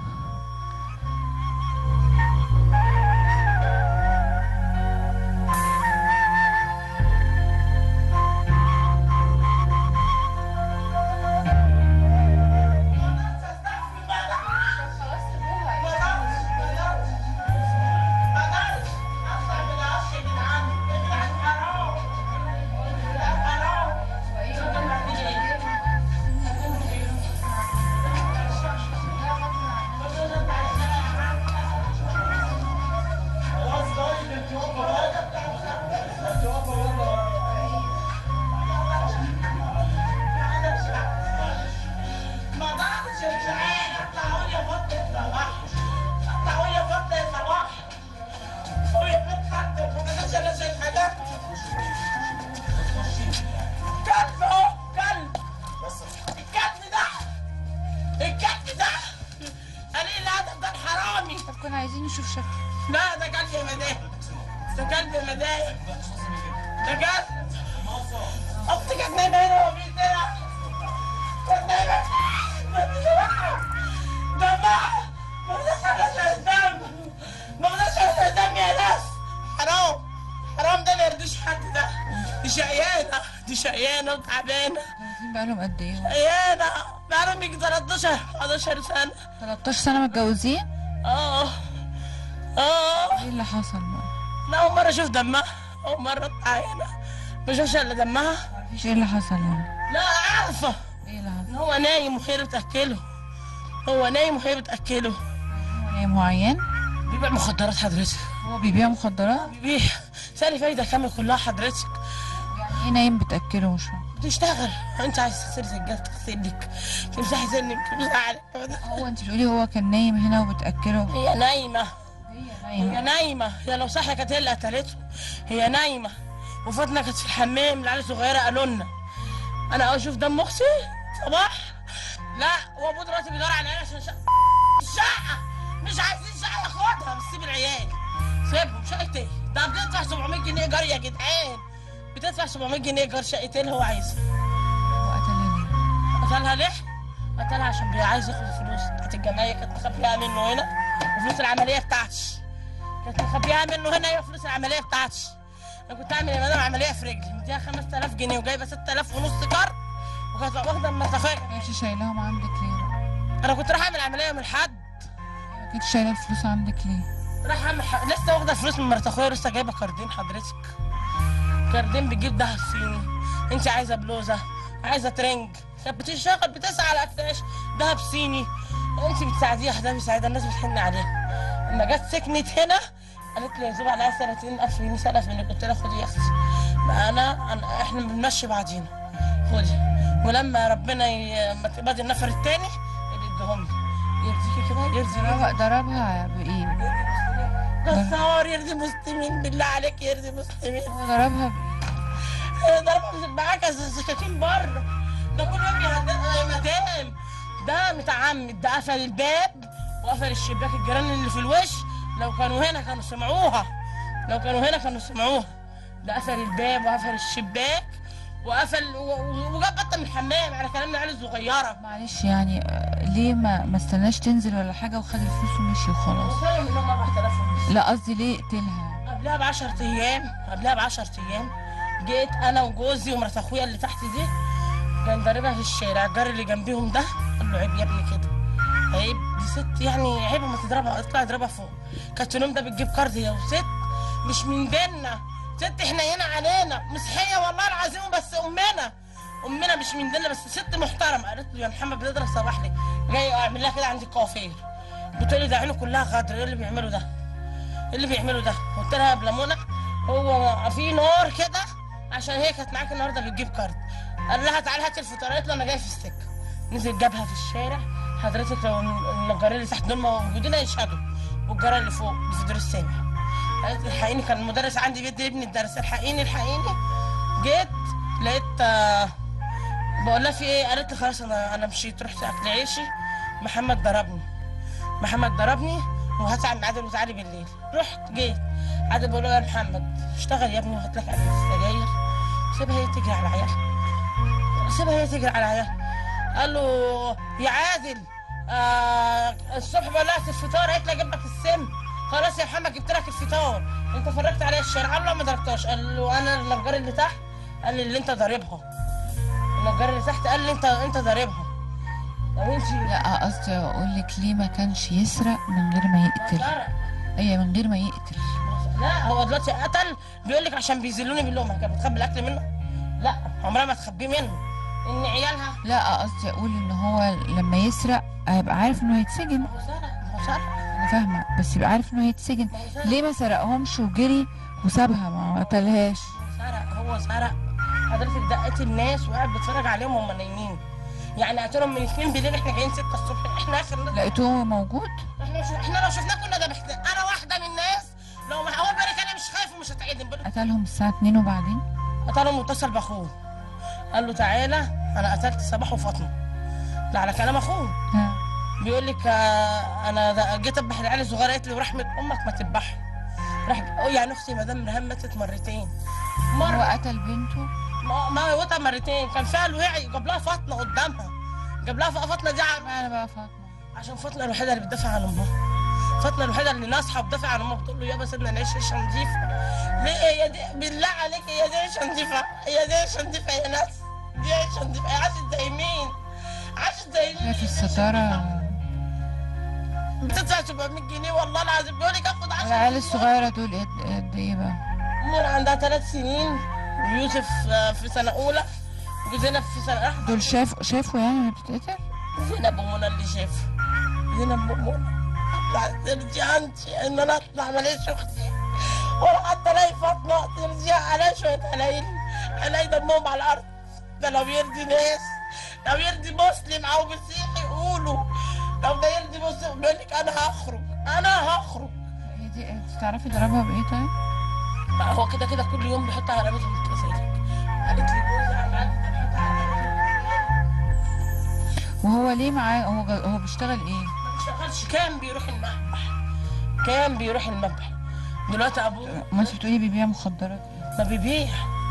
كلب اهو كلب الكلب ده الكلب ده قليل الادب ده الحرامي طب كنا عايزين نشوف شكله لا ده كلب مدايق ده كلب مدايق ده كلب اختي كانت نايمه هنا وهو بيديها كانت نايمه دمها ما رضاش على الدم ما رضاش على الدم يا ناس حرام حرام ده ما يرضيش حد ده دي شقيانه دي شقيانه وتعبانه عايزين بقالهم قد ايه شقيانه بقالهم يجي 13 11 سنه 13 سنة متجوزين اه اه ايه اللي حصل بقى لا أول مرة أشوف دمها أول مرة أتعاينة ما أشوفش إلا دمها مفيش ايه اللي حصل يعني لا عارفة ايه اللي حصل إن هو نايم وهي اللي بتأكله هو نايم وهي بتأكله هو ايه معين بيبيع مخدرات حضرتك هو بيبيع مخدرات بيبيع سالي فايدة كامل كلها حضرتك يعني ايه نايم بتاكله مش فاهم بتشتغل أنت عايز تغسلي سجادة تغسلك تمسحي سنك تمسحي هو انت بتقولي هو كان نايم هنا وبتاكله هي نايمة هي هي نايمه نايمة هي لو صحية كانت هي اللي قتلته هي نايمة وفاطمة كانت في الحمام العيال الصغيرة قالوا لنا أنا أشوف دم أختي صباح لا وأبوه دلوقتي بيدور على العيال عشان شقة الشقة مش عايزين شقة ياخدها بس سيب العيال سيبهم شقة إيه؟ ده بتدفع 700 جنيه إيجار يا جدعان بتدفع 700 جنيه إيجار شقة إيه اللي هو عايزها هو قتلها ليه قتلها ليه؟ قتلها عشان بي- عايز ياخد الفلوس بتاعت الجمعية كانت مخبيها منه هنا وفلوس العملية بتاعتي كانت مخبيها منه هنا هي فلوس العملية بتاعتي أنا كنت أعمل يا مدام عملية في رجلي مديها 5000 جنيه وجايبة 6000 ونص كارت وكانت واخدة من المرتفع ما كانتش شايلاهم عندك ليه بقى؟ أنا كنت رايح أعمل عملية من الحد ما كانتش شايله الفلوس عندك ليه رايح أعمل ح... لسه واخدة فلوس من مرات أخويا ولسه جايبة كاردين حضرتك كاردين بتجيب دهب صيني أنت عايزة بلوزة عايزة ترنج كانت بتشتغل بتسعى على أكتاش دهب صيني انت بتساعديها ده بيساعدها الناس بتحن عليها لما جت سكنت هنا قالت لي يا زوب عليها سنتين ألف جنيه سلف منك قلت لها خدي يا اختي بقى انا, أنا احنا بنمشي بعضينا خدي ولما ربنا ي... ما تقبضي النفر التاني اللي يديهم لي يرضيكي كده يرضي ضربها ضربها بايه جزار يرضي مسلمين بالله عليك يرضي مسلمين هو ضربها بايه ضربة معاك سكاكين بره ده كل يوم يهددها يا مدام ده متعمد ده قفل الباب وقفل الشباك الجيران اللي في الوش لو كانوا هنا كانوا سمعوها لو كانوا هنا كانوا سمعوها ده قفل الباب وقفل الشباك وقفل و- و- وجاب بطه من الحمام على كلام العيال الصغيره معلش يعني آه، ليه ما ما استناش تنزل ولا حاجه وخد الفلوس ومشي وخلاص وصلوا منهم 4000 ونص لا قصدي ليه قتلها قبلها ب 10 ايام قبلها ب 10 ايام جيت انا وجوزي ومرات اخويا اللي تحت دي كان ضاربها في الشارع الجار اللي جنبيهم ده قال له عيب يا ابني كده عيب دي ست يعني عيب ما تضربها اطلع اضربها فوق كانت اليوم ده بتجيب كارد يا وست مش من بينا ست حنينه علينا مسيحيه والله العظيم بس امنا امنا مش من دينا بس ست محترمه قالت له يا محمد بتضرب صباح لي جاي اعمل لها كده عندي كوافير بتقول لي ده عينه كلها غدر ايه اللي بيعمله ده ايه اللي بيعمله ده قلت لها يا بلمونه هو في نار كده عشان هي كانت معاك النهارده بتجيب كارت قال لها تعالي هاتي الفطار قالت له انا جاي في السكه نزل جابها في الشارع حضرتك لو النجارين اللي تحت دول موجودين هيشهدوا والجاره اللي فوق في الدور السابع قالت لي الحقيني كان المدرس عندي بيدي ابني الدرس الحقيني الحقيني جيت لقيت آه، بقول لها في ايه قالت لي خلاص انا انا مشيت رحت اكل عيشي محمد ضربني محمد ضربني وهسعى من عادل وتعالي بالليل رحت جيت عادل بقول له يا محمد اشتغل يا ابني وهات لك علبه السجاير سيبها هي تجري على عيالها سيبها هي تجري على عيالها قال له يا عادل آه الصبح بقول لها الفطار قالت لي اجيب لك السم خلاص يا محمد جبت لك الفطار انت فرجت عليا الشارع قال له ما ضربتهاش قال له انا النجار اللي تحت قال لي اللي انت ضاربها النجار اللي تحت قال لي انت انت ضاربها طب انت لا قصدي اقول لك ليه ما كانش يسرق من غير ما يقتل سرق. اي من غير ما يقتل لا هو دلوقتي قتل بيقول لك عشان بيذلوني باللومه كانت بتخبي الاكل منه لا عمرها ما تخبيه منه ان عيالها لا قصدي اقول ان هو لما يسرق هيبقى عارف انه هيتسجن هو سرق هو سرق انا فاهمه بس يبقى عارف انه هيتسجن ما هو سرق. ليه ما سرقهمش وجري وسابها ما قتلهاش سرق هو سرق حضرتك دقت الناس وقاعد بيتفرج عليهم وهم نايمين يعني قتلهم من 2 بالليل احنا جايين 6 الصبح احنا اخر ناس لقيتوه موجود احنا مش احنا لو شفناه كنا ذبحنا انا واحده من الناس لو ما اول بالك انا مش خايف ومش هتعدم بقول قتلهم الساعه 2 وبعدين قتلهم واتصل باخوه قال له تعالى انا قتلت صباح وفاطمه لا على كلام اخوه ها. بيقول لك آه، انا ده- جيت اذبح العيال الصغيره قالت لي ورحمه امك ما تذبحها راح أو يعني اختي مدام ريهام ماتت مرتين هو مره قتل بنته ما ما موتها مرتين كان فيها الوعي جاب لها فاطمه قدامها جاب لها فاطمه دي ع- اشمعنى بقى فاطمه عشان فاطمه الوحيده اللي بتدافع عن امها فاطمه الوحيده اللي ناصحه وبتدافع عن امها بتقول له يابا سيبنا نعيش عيشه نظيفه ليه هي دي بالله عليك هي دي عيشه نظيفه هي دي عيشه نظيفه يا ناس دي عيشه نظيفه هي عاشت زي مين عاشت زي مين شايف الستاره بتدفع 700 جنيه والله العظيم بيقول لك اخد 10 العيال الصغيره دول قد قد ايه بقى منى عندها ثلاث سنين ويوسف آه، في سنه اولى وزينب في سنه واحده دول شاف شافوا يعني وهي بتتقتل زينب ومنى اللي شافه زينب ومنى اطلع ترجع انت ان انا اطلع ماليش اختي ولا حتى الاقي فاطمه ترجع على شويه هلاقي هلاقي دمهم على الارض ده لو يرضي ناس لو يرضي مسلم او مسيحي يقولوا لو ده يرضي مسلم بيقول لك انا هخرج انا هخرج هي دي انت تعرفي ضربها بايه طيب بقى هو كده كده كل يوم بيحط على رمية المتكسرين قالت لي جوزي انا عندي بحط على وهو ليه معاه هو جا- هو بيشتغل ايه ما بيشتغلش كان بيروح المذبح كان بيروح المذبح دلوقتي ابوه ما انت بتقولي بيبيع مخدرات ما بيبيع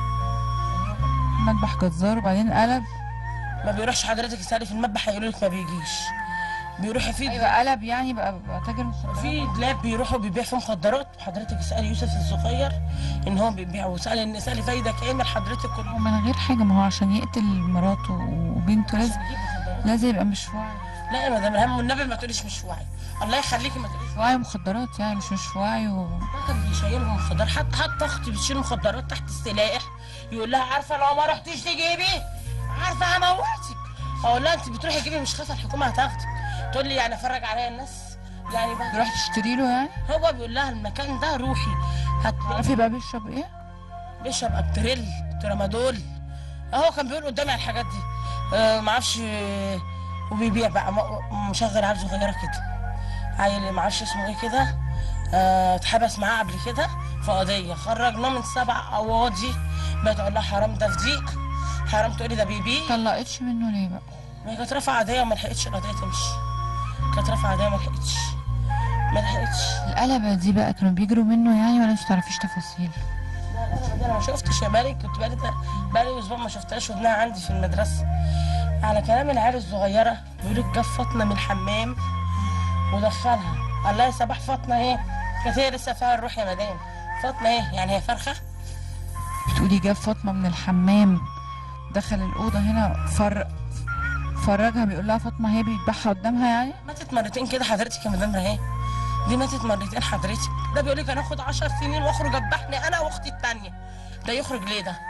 مذبح جزار وبعدين قلب ما بيروحش حضرتك تسالي في المذبح هيقولوا لك ما بيجيش بيروح في ايوه قلب يعني بقى, بقى تاجر مخدرات في دلاب بيروحوا بيبيع فيه مخدرات وحضرتك اسالي يوسف الصغير ان هو بيبيع وسالي ان اسالي فايده كامل حضرتك كل هو من غير حاجه ما هو عشان يقتل مراته وبنته لازم لازم يبقى مش واعي لا يا مدام ريهام والنبي ما تقوليش مش واعي الله يخليكي ما تقوليش واعي مخدرات يعني مش مش واعي و... ده كان بيشيلهم مخدرات حتى حتى اختي بتشيل مخدرات تحت السلاح يقول لها عارفه لو ما رحتيش تجيبي عارفه هموتك اقول لها انت بتروحي تجيبي مش خايفه الحكومه هتاخدك تقول لي يعني افرج عليا الناس يعني بقى تروح تشتري له يعني هو بيقول لها المكان ده روحي هت تعرفي بقى بيشرب ايه بيشرب ابتريل ترامادول هو كان بيقول قدامي على الحاجات دي آه ما اعرفش آه، وبيبيع بقى م- مشغل عيال صغيره كده عيل ما اعرفش اسمه ايه كده آه، اتحبس معاه قبل كده في قضيه خرجناه من سبع قواضي بقت اقول لها حرام ده في ضيق حرام تقولي ده بيبيع طلقتش منه ليه بقى ما هي كانت رافعه قضيه وما لحقتش القضيه تمشي كانت رافعه قضيه وما لحقتش ما لحقتش القلبة دي بقى كانوا بيجروا منه يعني ولا انت تعرفيش تفاصيل لا لا لا، انا ما شفتش يا مالك كنت بقالي بقالي اسبوع ما شفتهاش وابنها عندي في المدرسه على كلام العيال الصغيره بيقول لك جاب فاطمه من الحمام ودخلها قال لها يا صباح فاطمه اهي كانت هي لسه فيها الروح يا مدام فاطمه ايه يعني هي فرخه بتقولي جاب فاطمة من الحمام دخل الأوضة هنا فر فرجها بيقول لها فاطمة هي بيذبحها قدامها يعني ماتت مرتين كده حضرتك يا مدام رهان دي ماتت مرتين حضرتك ده بيقول لك انا اخد 10 سنين واخرج اذبحني انا واختي التانيه ده يخرج ليه ده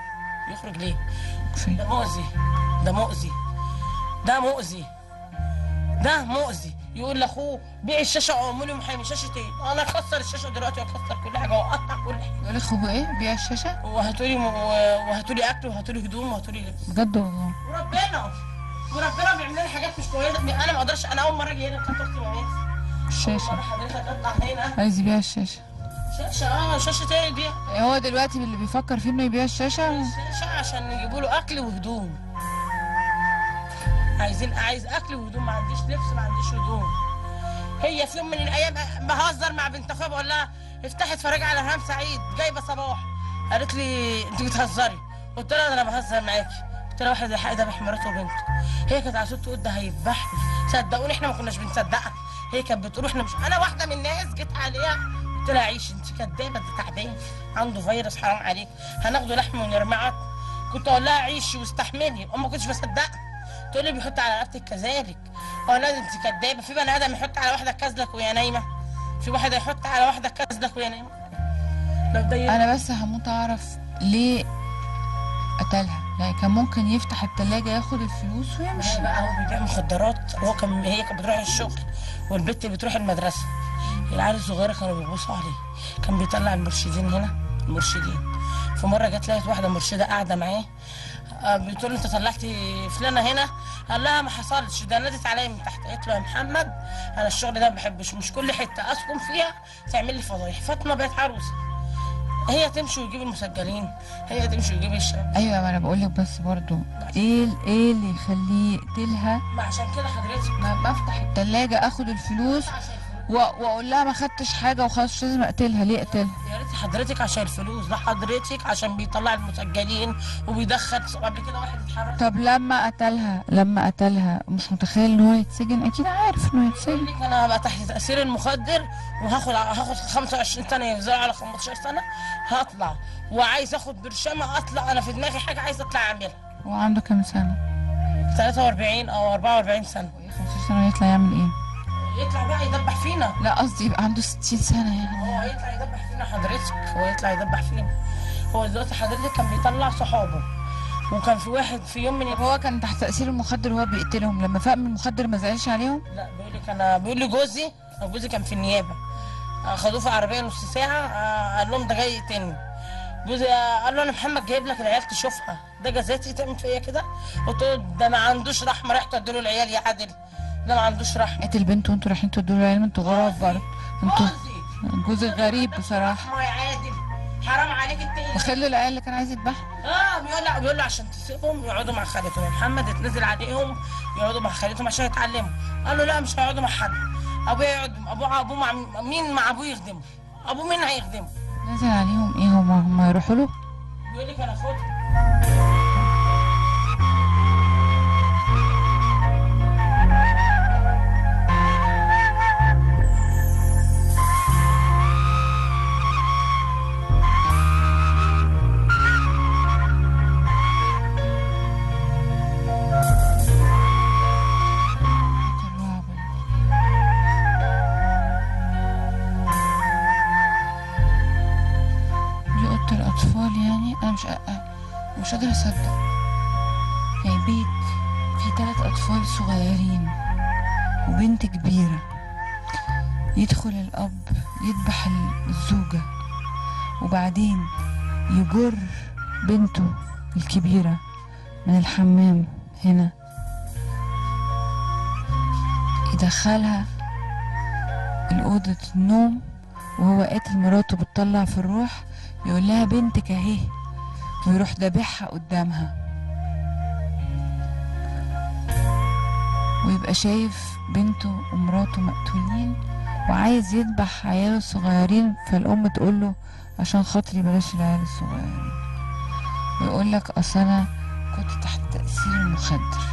يخرج ليه فين؟ ده مؤذي ده مؤذي ده مؤذي ده مؤذي يقول لاخوه بيع الشاشه واعملي محامي شاشه ايه؟ انا اكسر الشاشه دلوقتي واكسر كل حاجه واقطع كل حاجه يقول لك هو ايه بيع الشاشه وهاتولي وهاتولي اكل وهاتولي هدوم وهاتولي لبس بجد والله وربنا وربنا بيعمل لنا حاجات مش كويسه انا ما اقدرش انا اول مره اجي هنا كانت اختي مامتي مره الشاشه حضرتك اطلع هنا عايز يبيع الشاشه شاشه اه شاشه ايه دي هو دلوقتي اللي بيفكر فيه انه يبيع الشاشه شاشه عشان يجيبوا له اكل وهدوم عايزين عايز اكل وهدوم ما عنديش لبس ما عنديش هدوم هي في يوم من الايام بهزر مع بنت اخويا بقول لها افتحي اتفرجي على رهام سعيد جايبه صباح قالت لي انت بتهزري قلت لها ده انا بهزر معاكي قلت لها واحد الحق ذبح مراته وبنته هي كانت على صوت تقول ده هيذبحني صدقوني احنا ما كناش بنصدقها هي كانت بتقول احنا مش انا واحده من الناس جيت عليها قلت لها عيش انت كدابه ده تعبان عنده فيروس حرام عليك هناخده لحم ونرمعك كنت اقول لها عيشي واستحملي وما كنتش بصدقها تقول لي بيحط على رقبتك كذلك اقول لها انت كدابه في بني ادم يحط على واحده كذلك وهي نايمه في واحد يحط على واحده كذلك وهي نايمه لو ده انا بس هموت اعرف ليه قتلها يعني كان ممكن يفتح التلاجة ياخد الفلوس مش ويمشي بقى هو بيبيع مخدرات هو كان هي كانت بتروح الشغل والبنت بتروح المدرسه العيال الصغيره كانوا بيبصوا عليه كان بيطلع المرشدين هنا المرشدين في مره جت لقيت واحده مرشده قاعده معاه آه، بتقول له انت طلعتي فلانه هنا قال لها ما حصلش ده نادت عليا من تحت قالت له يا محمد انا الشغل ده ما بحبش مش كل حته اسكن فيها تعمل لي فضايح فاطمه بقت عروسه هي تمشي وتجيب المسجلين هي تمشي وتجيب الشاب ايوه ما انا بقول لك بس برضو ايه ايه اللي يخليه يقتلها ما عشان كده حضرتك ما بفتح التلاجة اخد الفلوس و- واقول لها ما خدتش حاجه وخلاص مش لازم اقتلها ليه اقتلها يا ريت حضرتك عشان الفلوس ده حضرتك عشان بيطلع المسجلين وبيدخل قبل كده واحد اتحرك طب لما قتلها لما قتلها مش متخيل ان هو يتسجن اكيد عارف انه يتسجن يقول لك انا هبقى تحت تاثير المخدر وهاخد هاخد 25 سنه يفضل على 15 سنه هطلع وعايز اخد برشامه اطلع انا في دماغي حاجه عايز اطلع اعملها هو عنده كام سنه 43 او 44 سنه 15 سنه يطلع يعمل ايه يطلع بقى يدبح فينا لا قصدي يبقى عنده 60 سنه يعني هو يطلع يدبح فينا حضرتك هو يطلع يدبح فينا هو دلوقتي حضرتك كان بيطلع صحابه وكان في واحد في يوم من طب هو كان تحت تاثير المخدر وهو بيقتلهم لما فاق من المخدر ما زعلش عليهم لا بيقول لك انا بيقول لي جوزي او جوزي كان في النيابه آه، خدوه في عربيه نص ساعه آه، قال لهم ده جاي يقتلني جوزي آه، قال له انا محمد جايب لك العيال تشوفها ده جزاتي تعمل فيا كده قلت له ده ما عندوش رحمه رحت اديله العيال يا عادل ده ما عندوش رحمه قتل بنت وانتوا رايحين تدوا له علم انتوا غراب برضه انتوا جوزي جوزك غريب بصراحه رحمه يا عادل حرام عليك التقيل وخلوا العيال اللي كان عايز يذبحها اه بيقول له بيقول له عشان تسيبهم يقعدوا مع خالتهم محمد اتنزل عليهم يقعدوا مع خالتهم عشان يتعلموا قال له لا مش هيقعدوا مع حد ابويا يقعد ابوه ابوه مع مين مع ابوه يخدمه ابوه مين هيخدمه نزل عليهم ايه هما هما يروحوا له بيقول لك انا خد الرعب دي اوضه الاطفال يعني انا مش أ- مش قادره اصدق يعني بيت فيه ثلاث اطفال صغيرين وبنت كبيره يدخل الاب يذبح ال- الزوجه وبعدين يجر بنته الكبيره من الحمام هنا يدخلها الأوضة النوم وهو قاتل مراته بتطلع في الروح يقول لها بنتك اهي ويروح دابحها قدامها ويبقى شايف بنته ومراته مقتولين وعايز يذبح عياله الصغيرين فالأم تقول له عشان خاطري بلاش العيال الصغيرين ويقول لك أصل أنا كنت تحت تأثير المخدر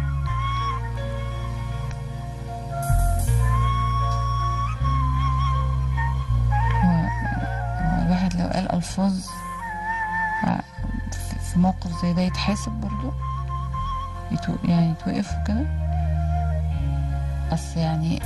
هو هو الواحد لو قال ألفاظ ع- في- في موقف زي ده يتحاسب برضو يتو يعني يتوقف كده أصل يعني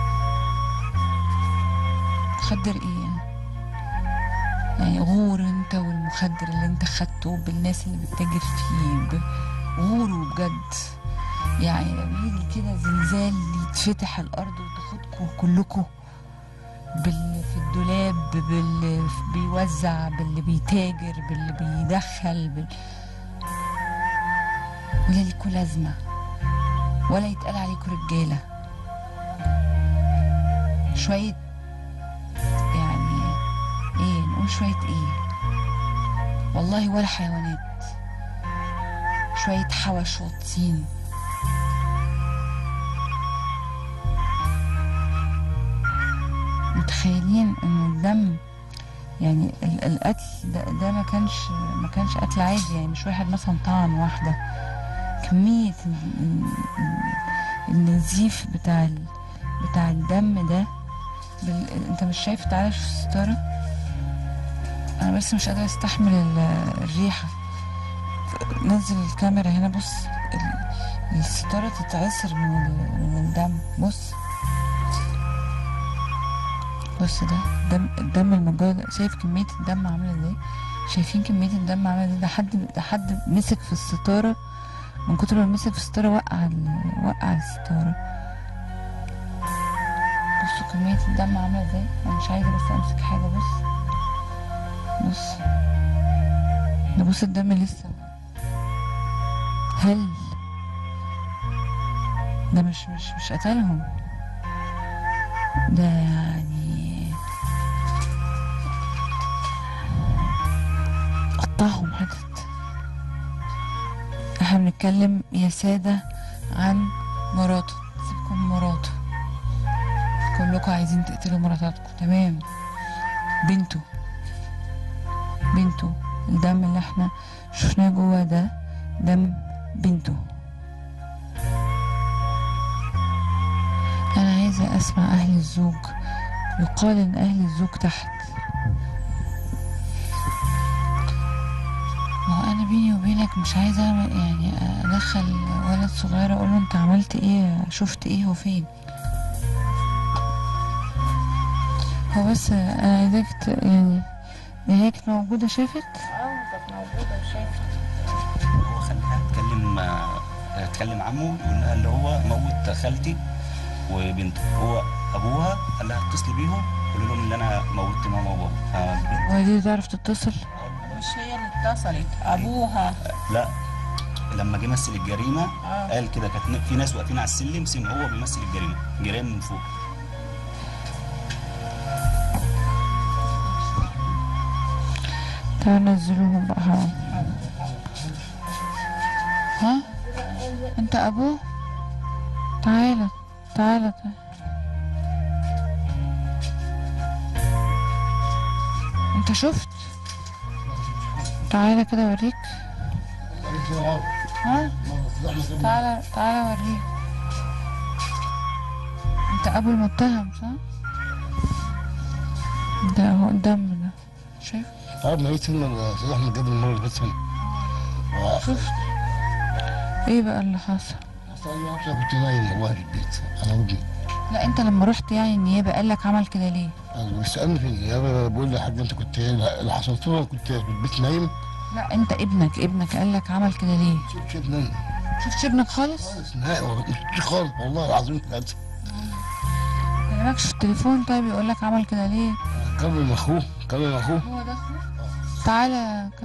خدر ايه يعني يعني غور انت انت والمخدر اللي انت خدته بالناس اللي بتتاجر فيه بغوروا بجد يعني لما يجي كده زلزال يتفتح الارض وتاخدكم كلكم باللي في الدولاب باللي بيوزع باللي بيتاجر باللي بيدخل بال... ولا ليكوا لازمة ولا يتقال عليكوا رجالة شوية يعني ايه نقول شوية ايه والله ولا حيوانات شوية حوش واطين متخيلين ان الدم يعني ال- القتل ده, ده ما كانش ما كانش قتل عادي يعني مش واحد مثلا طعن واحده كميه ال- ال- ال- النزيف بتاع ال- بتاع الدم ده بال... انت مش شايف تعالى شوف الستاره انا بس مش قادره استحمل ال- الريحه نزل الكاميرا هنا بص ال- الستاره تتعصر من ال- من الدم بص بص ده دم الدم الموجود ده شايف كمية الدم عاملة ازاي شايفين كمية الدم عاملة ازاي ده حد ده حد مسك في الستارة من كتر ما مسك في الستارة وقع ال- وقع الستارة بصوا كمية الدم عاملة ازاي انا مش عايزة بس امسك حاجة بص بص ده بص الدم لسه هل ده مش مش مش قتلهم ده يعني قطعهم حتت احنا بنتكلم يا سادة عن مراته سيبكم من مراته كلكم عايزين تقتلوا مراتاتكم تمام بنته بنته الدم اللي احنا شفناه جوه ده دم بنته انا عايزة اسمع اهل الزوج يقال ان اهل الزوج تحت ما هو انا بيني وبينك مش عايزه اعمل يعني ادخل ولد صغير اقول له انت عملت ايه شفت ايه هو فين هو بس انا عايزاك ت- يعني هي كانت موجوده شافت اه كانت موجوده وشايفه هو خلاها تكلم آه، تكلم عمه يقول لها اللي هو موت خالتي وبنته هو ابوها قال لها اتصلي بيهم قولوا لهم ان انا موتت ماما وبابا فالبنت وهي دي تعرف تتصل مش هي اللي اتصلت ابوها لا لما جه مثل الجريمه آه. قال كده كانت في ناس واقفين على السلم سمع هو بيمثل الجريمه جريمه من فوق تعال نزلوهم بقى حرام ها انت ابوه تعالى تعالى تعالى انت شفت تعالى كده اوريك ها تعالى تعالى اوريك انت ابو المتهم صح ده هو الدم ده شايف عارف ما جيت هنا سيد احمد جاب المره اللي فاتت هنا شفت ايه بقى اللي حصل اصلا انا عشان كنت نايم والله في البيت انا وابني لا انت لما رحت يعني النيابه قال لك عمل كده ليه انا بيسالني في النيابه بقول لي يا حاج انت كنت ايه اللي حصلت له كنت في البيت نايم لا انت ابنك ابنك قال لك عمل كده ليه شفت شفت نايم شفتش ابنك خالص خالص نهائي والله مش شفتش خالص والله العظيم ثلاثه كلمكش في التليفون طيب يقول لك عمل كده ليه كلم اخوه كلم اخوه هو ده اخوه تعالى ك...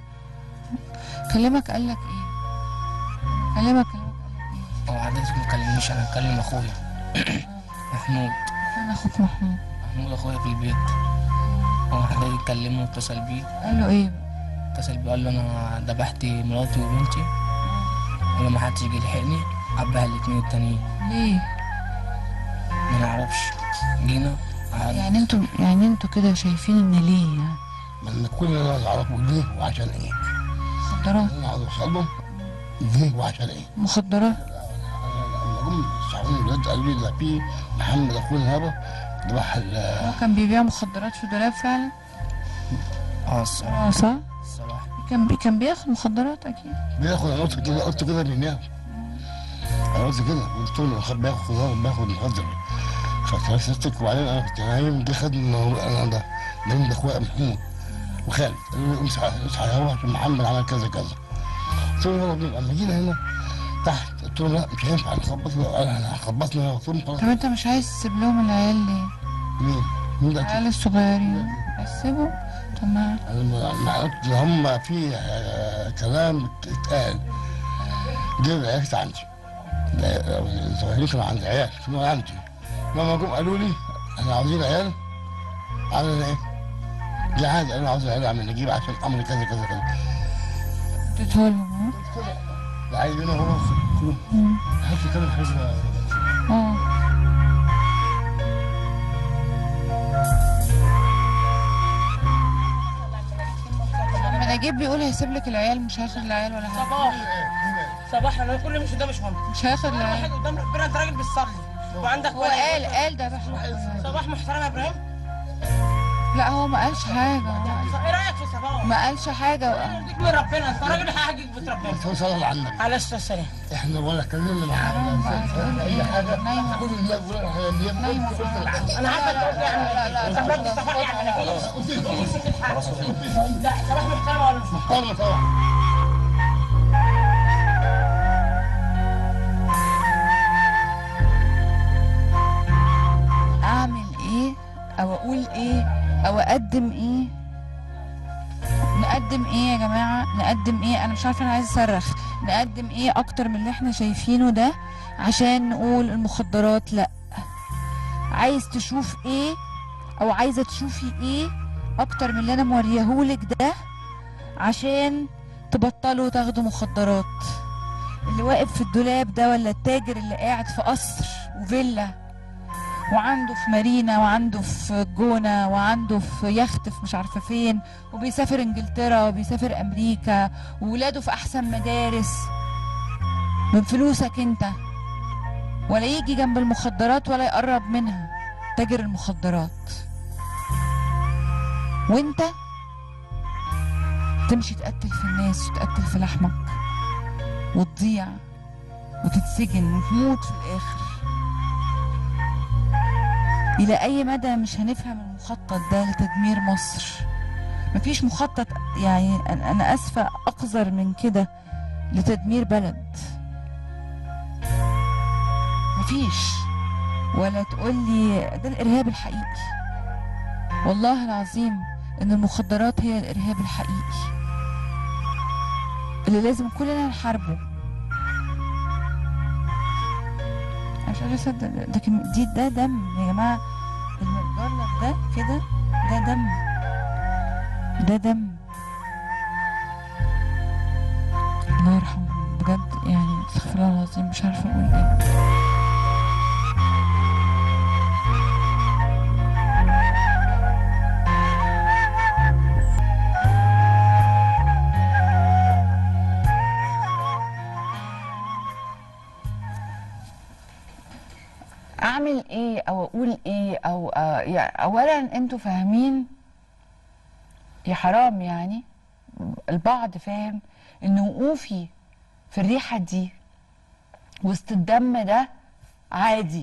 كلمك قال لك ايه كلمك كلمك هو حضرتك ما كلمنيش انا بكلم اخويا محمود فين اخوك محمود محمود اخويا في البيت هو حضرتك كلمه واتصل بيه قال له ايه اتصل بيه قال له انا ذبحت مراتي وبنتي ولما ما حدش يجي يلحقني عباها الاتنين التانيين ليه ما نعرفش جينا قعدنا يعني انتوا يعني انتوا كده شايفين ان ليه يعني من كل اللي انا اعرفه ليه وعشان ايه مخدرات انا عاوز اوصل له ليه وعشان ايه مخدرات لما جم صحابي الولاد قالوا لي ده في محمد اخونا هبه ذبح ال- هو كان بيبيع مخدرات في دولاب فعلا اه الصراحة اه صح الصراحة كان بي... كان بياخد مخدرات اكيد بياخد انا قلت كده قلت كده للناس انا قلت كده قلت له خد باخد خضار باخد مخدر فكان ستك وبعدين انا كنت نايم جه خد من انا ده ده من اخويا محمود وخالد قالوا لي اصحى اصحى يا هو عشان محمد عمل كذا كذا قلت لهم يلا بينا لما جينا هنا تحت قلت لهم لا مش هينفع نخبط له قال انا خبطنا قلت لهم خلاص طب انت مش عايز تسيب لهم العيال ليه؟ مين؟ مين ده؟ العيال الصغيرين سيبهم طب ما انا ما- ما عرفت إن هم في آه، كلام اتقال دي عرفت عندي لا، الصغيرين كانوا عند عيال كانوا عندي لما جم قالوا لي احنا عاوزين عيال عملنا ايه؟ دي عادي انا عاوز عيال اعمل نجيب عشان امر كذا كذا كذا تديهولهم ده عايز هنا هو حاسس كده حاجه اه لما نجيب بيقول هيسيب لك العيال مش هياخد العيال ولا حاجه صباح صباح انا كل مش ده مش مهم مش هياخد واحد العيال قدام ربنا انت راجل بتصلي وعندك هو ولد. قال قال ده بقى صباح محترم يا ابراهيم لا هو ما قالش حاجه ايه رايك في صباح؟ ما قالش حاجه يرضيك من ربنا انت راجل حاجك بيت ربنا بس هو صلى الله على النبي عليه الصلاه والسلام احنا ولا اتكلمنا معاه اي حاجه كل اللي يقول اللي يقول قلت العدل انا عارفه انت قلت يعني لا لا صباح صباح يعني انا لا صباح محترم ولا مش محترم؟ طبعا طبعا اعمل ايه او اقول ايه او اقدم ايه نقدم ايه يا جماعه نقدم ايه انا مش عارفه انا عايزه اصرخ نقدم ايه اكتر من اللي احنا شايفينه ده عشان نقول المخدرات لا عايز تشوف ايه او عايزه تشوفي ايه اكتر من اللي انا موريهولك ده عشان تبطلوا تاخدوا مخدرات اللي واقف في الدولاب ده ولا التاجر اللي قاعد في قصر وفيلا وعنده في مارينا وعنده في جونة وعنده في يخت في مش عارفة فين وبيسافر انجلترا وبيسافر امريكا وولاده في احسن مدارس من فلوسك انت ولا يجي جنب المخدرات ولا يقرب منها تاجر المخدرات وانت تمشي تقتل في الناس وتقتل في لحمك وتضيع وتتسجن وتموت في الاخر إلى أي مدى مش هنفهم المخطط ده لتدمير مصر مفيش مخطط يعني أنا- أنا أسفة أقذر من كده لتدمير بلد مفيش ولا تقولي ده الإرهاب الحقيقي والله العظيم إن المخدرات هي الإرهاب الحقيقي اللي لازم كلنا نحاربه انا مش قادره اصدق ده- ده كم- دي ده دم يا جماعه المجرد ده كده ده دم ده دم الله يرحمه بجد يعني استغفر الله العظيم مش عارفه اقول ايه اعمل ايه او اقول ايه او آه يعني اولا انتوا فاهمين يا حرام يعني البعض فاهم ان وقوفي في الريحه دي وسط الدم ده عادي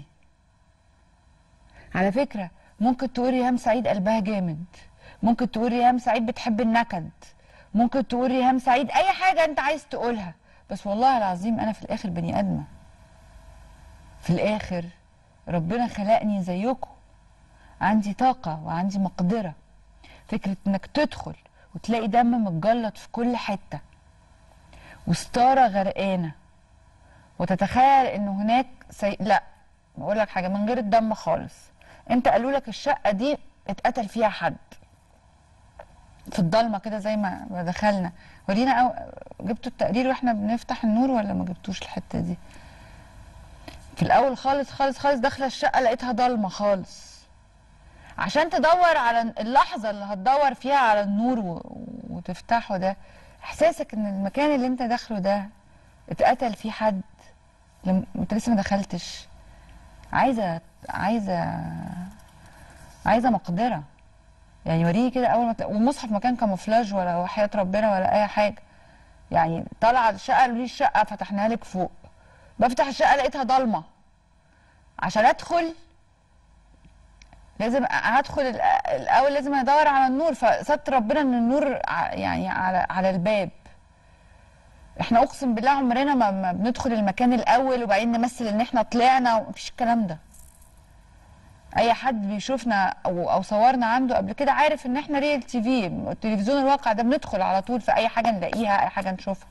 على فكره ممكن تقول ريهام سعيد قلبها جامد ممكن تقول ريهام سعيد بتحب النكد ممكن تقول ريهام سعيد اي حاجه انت عايز تقولها بس والله العظيم انا في الاخر بني ادمه في الاخر ربنا خلقني زيكم عندي طاقة وعندي مقدرة فكرة انك تدخل وتلاقي دم متجلط في كل حتة وستارة غرقانة وتتخيل ان هناك سي... لا بقول لك حاجة من غير الدم خالص انت قالوا لك الشقة دي اتقتل فيها حد في الضلمة كده زي ما ما دخلنا ورينا أو... جبتوا التقرير واحنا بنفتح النور ولا ما جبتوش الحتة دي في الاول خالص خالص خالص داخله الشقه لقيتها ضلمه خالص عشان تدور على اللحظه اللي هتدور فيها على النور و... وتفتحه ده احساسك ان المكان اللي انت داخله ده اتقتل فيه حد لم... انت لسه ما دخلتش عايزه عايزه عايزه مقدره يعني وريني كده اول ما تلاقي والمصحف مكان كاموفلاج ولا وحياه ربنا ولا اي حاجه يعني طالعه الشقه قالوا لي الشقه فتحناها لك فوق بفتح الشقه لقيتها ضلمه عشان ادخل لازم هدخل الأ- الاول لازم ادور على النور فستر ربنا ان النور ع- يعني على على الباب احنا اقسم بالله عمرنا ما, ما بندخل المكان الاول وبعدين نمثل ان احنا طلعنا ومفيش الكلام ده اي حد بيشوفنا او او صورنا عنده قبل كده عارف ان احنا ريال تي في التلفزيون الواقع ده بندخل على طول في اي حاجه نلاقيها اي حاجه نشوفها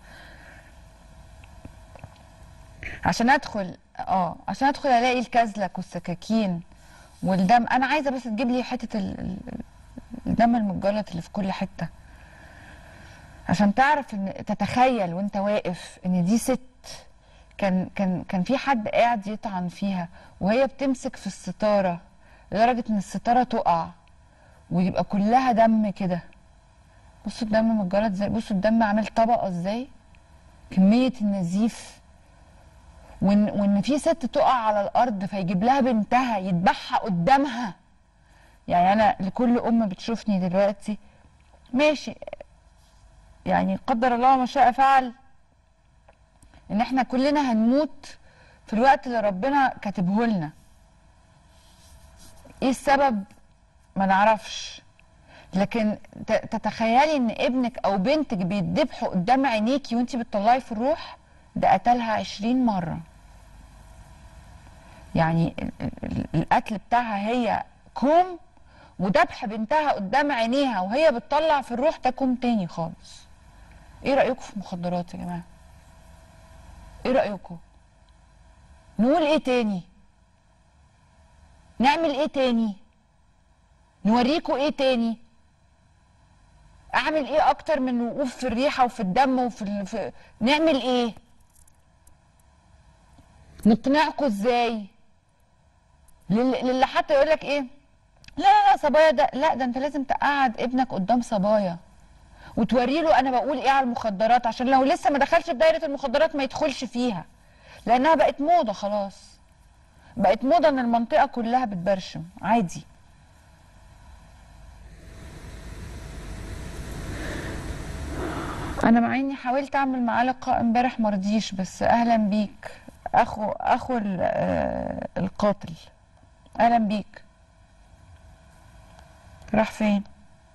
عشان ادخل اه عشان ادخل الاقي الكزلك والسكاكين والدم انا عايزه بس تجيب لي حته ال- ال- الدم المتجلط اللي في كل حته عشان تعرف ان تتخيل وانت واقف ان دي ست كان كان كان في حد قاعد يطعن فيها وهي بتمسك في الستاره لدرجه ان الستاره تقع ويبقى كلها دم كده بصوا الدم متجلط ازاي بصوا الدم عامل طبقه ازاي كميه النزيف وان وان في ست تقع على الارض فيجيب لها بنتها يذبحها قدامها يعني انا لكل ام بتشوفني دلوقتي ماشي يعني قدر الله ما شاء فعل ان احنا كلنا هنموت في الوقت اللي ربنا كاتبه لنا ايه السبب ما نعرفش لكن ت- تتخيلي ان ابنك او بنتك بيتذبحوا قدام عينيكي وانتي بتطلعي في الروح ده قتلها عشرين مرة يعني ال- ال- ال- القتل بتاعها هي كوم وذبح بنتها قدام عينيها وهي بتطلع في الروح ده كوم تاني خالص ايه رأيكم في المخدرات يا جماعة ايه رأيكم نقول ايه تاني نعمل ايه تاني نوريكم ايه تاني اعمل ايه اكتر من وقوف في الريحه وفي الدم وفي ال... في... نعمل ايه نقنعكم ازاي للي, للي حتى يقول لك ايه لا لا لا صبايا ده لا ده انت لازم تقعد ابنك قدام صبايا وتوري له انا بقول ايه على المخدرات عشان لو لسه ما دخلش في دايره المخدرات ما يدخلش فيها لانها بقت موضه خلاص بقت موضه ان المنطقه كلها بتبرشم عادي انا مع اني حاولت اعمل معاه لقاء امبارح مرضيش بس اهلا بيك اخو اخو ال- آه، القاتل اهلا بيك راح فين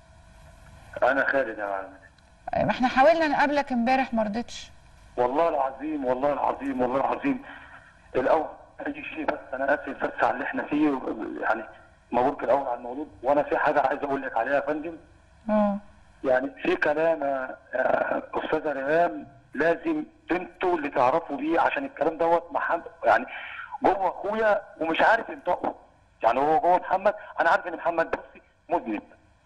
انا خالد يا معلم ما احنا حاولنا نقابلك امبارح ما رضيتش والله العظيم والله العظيم والله العظيم الاول اي شيء بس انا اسف بس على اللي احنا فيه يعني مبروك الاول على الموضوع وانا في حاجه عايز اقول لك عليها يا فندم اه يعني في كلام يا يا استاذه ريهام لازم انتوا اللي تعرفوا بيه عشان الكلام دوت محمد يعني جوه اخويا ومش عارف ينطقه يعني هو جوه محمد انا عارف ان محمد بصي مذنب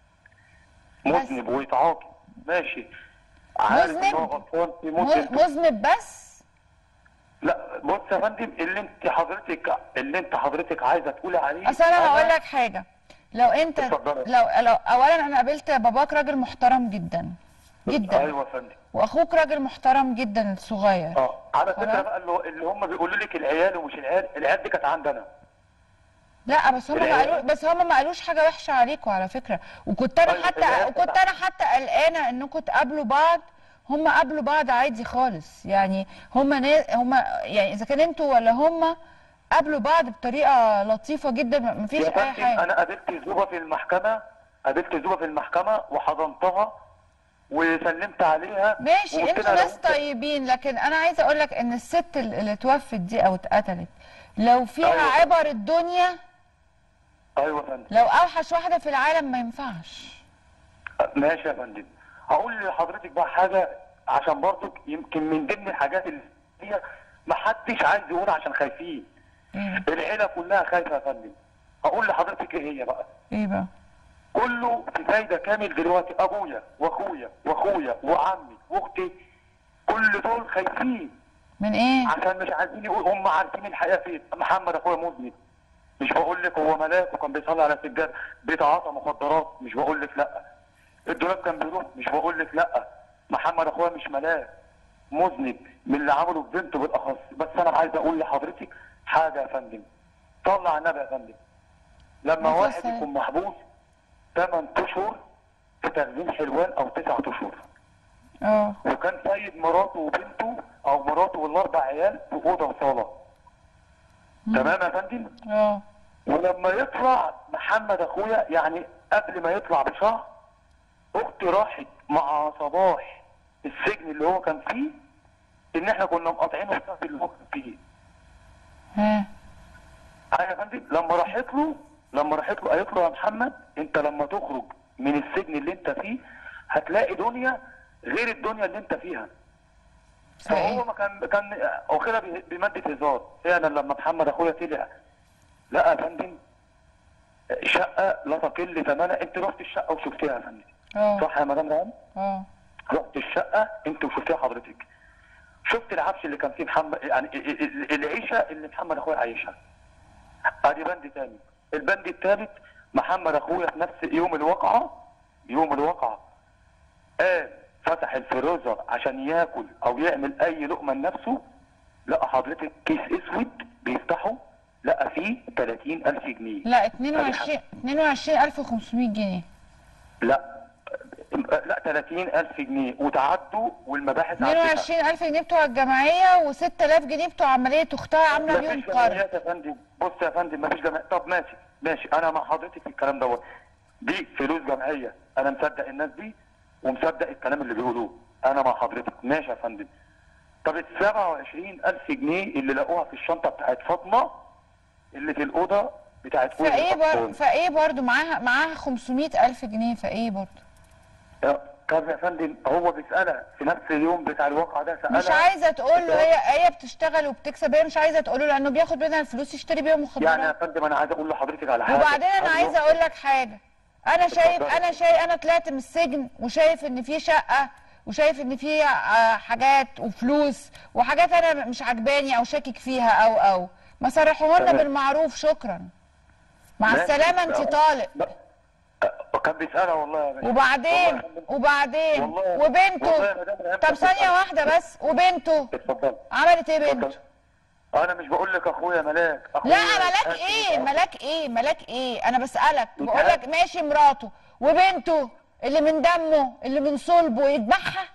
مذنب ويتعاقب ماشي عارف ان هو مذنب؟ غلطان في مذ- مذنب مذنب بس لا بص يا فندم اللي انت حضرتك اللي انت حضرتك عايزه تقولي عليه اصل انا هقول لك حاجه لو انت اتفضلي. لو, لو اولا انا قابلت باباك راجل محترم جدا جدا ايوه يا فندم واخوك راجل محترم جدا الصغير اه على فكره خلاص. بقى اللي, اللي هم بيقولوا لك العيال ومش العيال العيال دي كانت عندنا لا بس هم ما العيال. قالوا بس هم ما قالوش حاجه وحشه عليكم على فكره وكنت انا أيوة، حتى العيال وكنت بتاع- انا حتى قلقانه انكم تقابلوا بعض هم قابلوا بعض عادي خالص يعني هم نا... هم يعني اذا كان انتوا ولا هم قابلوا بعض بطريقه لطيفه جدا ما ما فيش يا اي فندم حاجه انا قابلت زوبه في المحكمه قابلت زوبه في المحكمه وحضنتها وسلمت عليها ماشي وقلت انتوا لها ناس لو انت- طيبين لكن انا عايزه اقول لك ان الست اللي اللي اتوفت دي او اتقتلت لو فيها أيوة. عبر الدنيا ايوه يا فندم لو اوحش واحده في العالم ما ينفعش ماشي يا فندم هقول لحضرتك بقى حاجه عشان برضك يمكن من ضمن الحاجات اللي هي ما حدش عايز يقول عشان خايفين ايه العيله كلها خايفه يا فندم هقول لحضرتك ايه هي بقى ايه بقى كله في فايده كامل دلوقتي ابويا واخويا واخويا وعمي واختي كل دول خايفين من ايه عشان مش عايزين يقول هم عارفين الحقيقه فين محمد اخويا مذنب مش بقول لك هو ملاك وكان بيصلي على السجاد بيتعاطى مخدرات مش بقول لك لا الدولاب كان بيروح مش بقول لك لا محمد اخويا مش ملاك مذنب من اللي عمله ببنته بالاخص بس انا عايز اقول لحضرتك حاجه يا فندم طلع النبي يا فندم لما بس واحد بس- يكون محبوس 8 اشهر في تخزين حلوان او 9 اشهر اه وكان سيد مراته وبنته او مراته والاربع عيال في اوضه وصاله تمام يا فندم اه ولما يطلع محمد اخويا يعني قبل ما يطلع بشهر اختي راحت مع صباح السجن اللي هو كان فيه ان احنا كنا مقاطعينه بسبب اللي هو كان فيه ها انا يا فندم لما راحت له لما راحت له قالت له يا محمد انت لما تخرج من السجن اللي انت فيه هتلاقي دنيا غير الدنيا اللي انت فيها فهو فايه ما كان كان واخدها ب- بماده هزار فعلا لما محمد اخويا طلع لا يا فندم شقه لا تقل ثمنها انت رحت الشقه وشفتيها يا فندم اه صح يا مدام رام اه رحت الشقه انت وشفتيها حضرتك شفت العفش اللي كان فيه محمد يعني ال- ال- ال- العيشه اللي محمد اخويا عايشها ادي بند تاني البند الثالث محمد اخويا في نفس يوم الواقعه يوم الواقعه قام فتح الفريزر عشان ياكل او يعمل اي لقمه لنفسه لقى حضرتك كيس اسود بيفتحه لقى فيه 30000 جنيه لا 22 22500 جنيه لا لا 30000 جنيه وتعدوا والمباحث عدتها. 22000 جنيه بتوع الجمعيه و6000 جنيه بتوع عمليه اختها عامله بيهم مفيش قرض جمعيات يا فندم بص يا فندم مفيش جمعيات طب ماشي ماشي انا مع حضرتك في الكلام دوت دي فلوس جمعيه انا مصدق الناس دي ومصدق الكلام اللي بيقولوه انا مع حضرتك ماشي يا فندم طب ال 27000 جنيه اللي لقوها في الشنطه بتاعت فاطمه اللي في الاوضه بتاعت أولى فايه بر... الأطفال. فايه برضو معاها معاها 500000 جنيه فايه برضو طب يا فندم هو بيسالها في نفس اليوم بتاع الواقعه ده سالها مش عايزه تقول له هي هي بتشتغل وبتكسب هي مش عايزه تقول له لانه بياخد منها الفلوس يشتري بيها يعني يا مخدرات فندم انا عايز اقول لحضرتك على حاجه وبعدين انا قبل- عايزه اقول لك حاجه انا شايف اتفضل. انا شايف انا طلعت من السجن وشايف ان في شقه وشايف ان في آه، حاجات وفلوس وحاجات انا مش عجباني او شاكك فيها او او ما صرحونا تمام. بالمعروف شكرا مع ماشي. السلامه انت طالق لا. أه، كان بيسالها والله يا باشا وبعدين والله يا فندم. وبعدين والله- والله يا وبنته مدام ريهام طب كان ثانيه بيسألها. واحده بس وبنته اتفضل عملت ايه بنته اتفضل. انا مش بقول لك اخويا ملاك لا أخويا ملاك آسف. ايه ملاك ايه ملاك ايه انا بسألك بقول لك ماشي مراته وبنته اللي من دمه اللي من صلبه يذبحها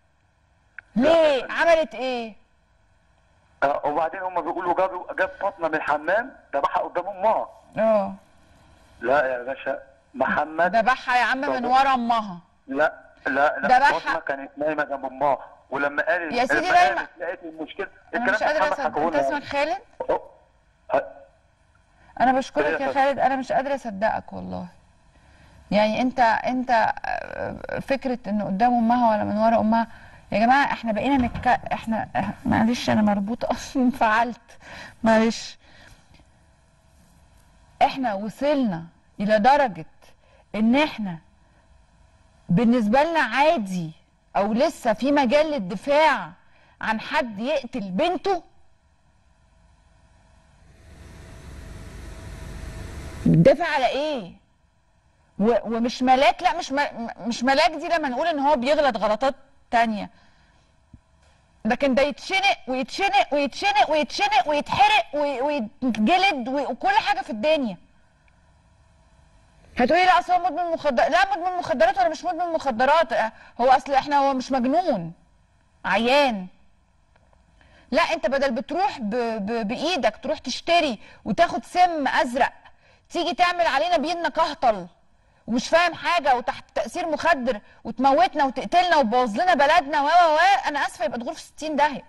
ليه عملت ايه أه، وبعدين هم بيقولوا جابوا جاب فاطمه من الحمام ذبحها قدام امها اه لا يا باشا محمد ذبحها يا عم من ورا امها لا لا لا ذبحها. فاطمه كانت نايمه جنب امها ولما قالت يا سيدي لما نايمة. قالت لقيت المشكله انا الكلام مش ده قادره محمد اصدق انت حكولنا. اسمك خالد أه، أه، انا بشكرك إيه يا يا خالد انا مش قادره اصدقك والله يعني انت انت آه، فكره انه قدام امها ولا من ورا امها يا جماعه احنا بقينا نتك... احنا إح- معلش انا مربوطه اصلا انفعلت معلش احنا وصلنا الى درجه ان احنا بالنسبه لنا عادي او لسه في مجال للدفاع عن حد يقتل بنته بتدافع على ايه و- ومش ملاك لا مش م- مش ملاك دي لما نقول ان هو بيغلط غلطات تانية لكن ده يتشنق ويتشنق ويتشنق ويتشنق ويتحرق وي- ويتجلد وي- وكل حاجه في الدنيا هتقولي لا اصل هو مدمن مخدرات لا مدمن مخدرات ولا مش مدمن مخدرات آه، هو اصل احنا هو مش مجنون عيان لا انت بدل بتروح ب... ب... بايدك تروح تشتري وتاخد سم ازرق تيجي تعمل علينا بينا كهطل ومش فاهم حاجه وتحت تاثير مخدر وتموتنا وتقتلنا وتبوظ لنا بلدنا و و و انا اسفه يبقى تغور في 60 داهيه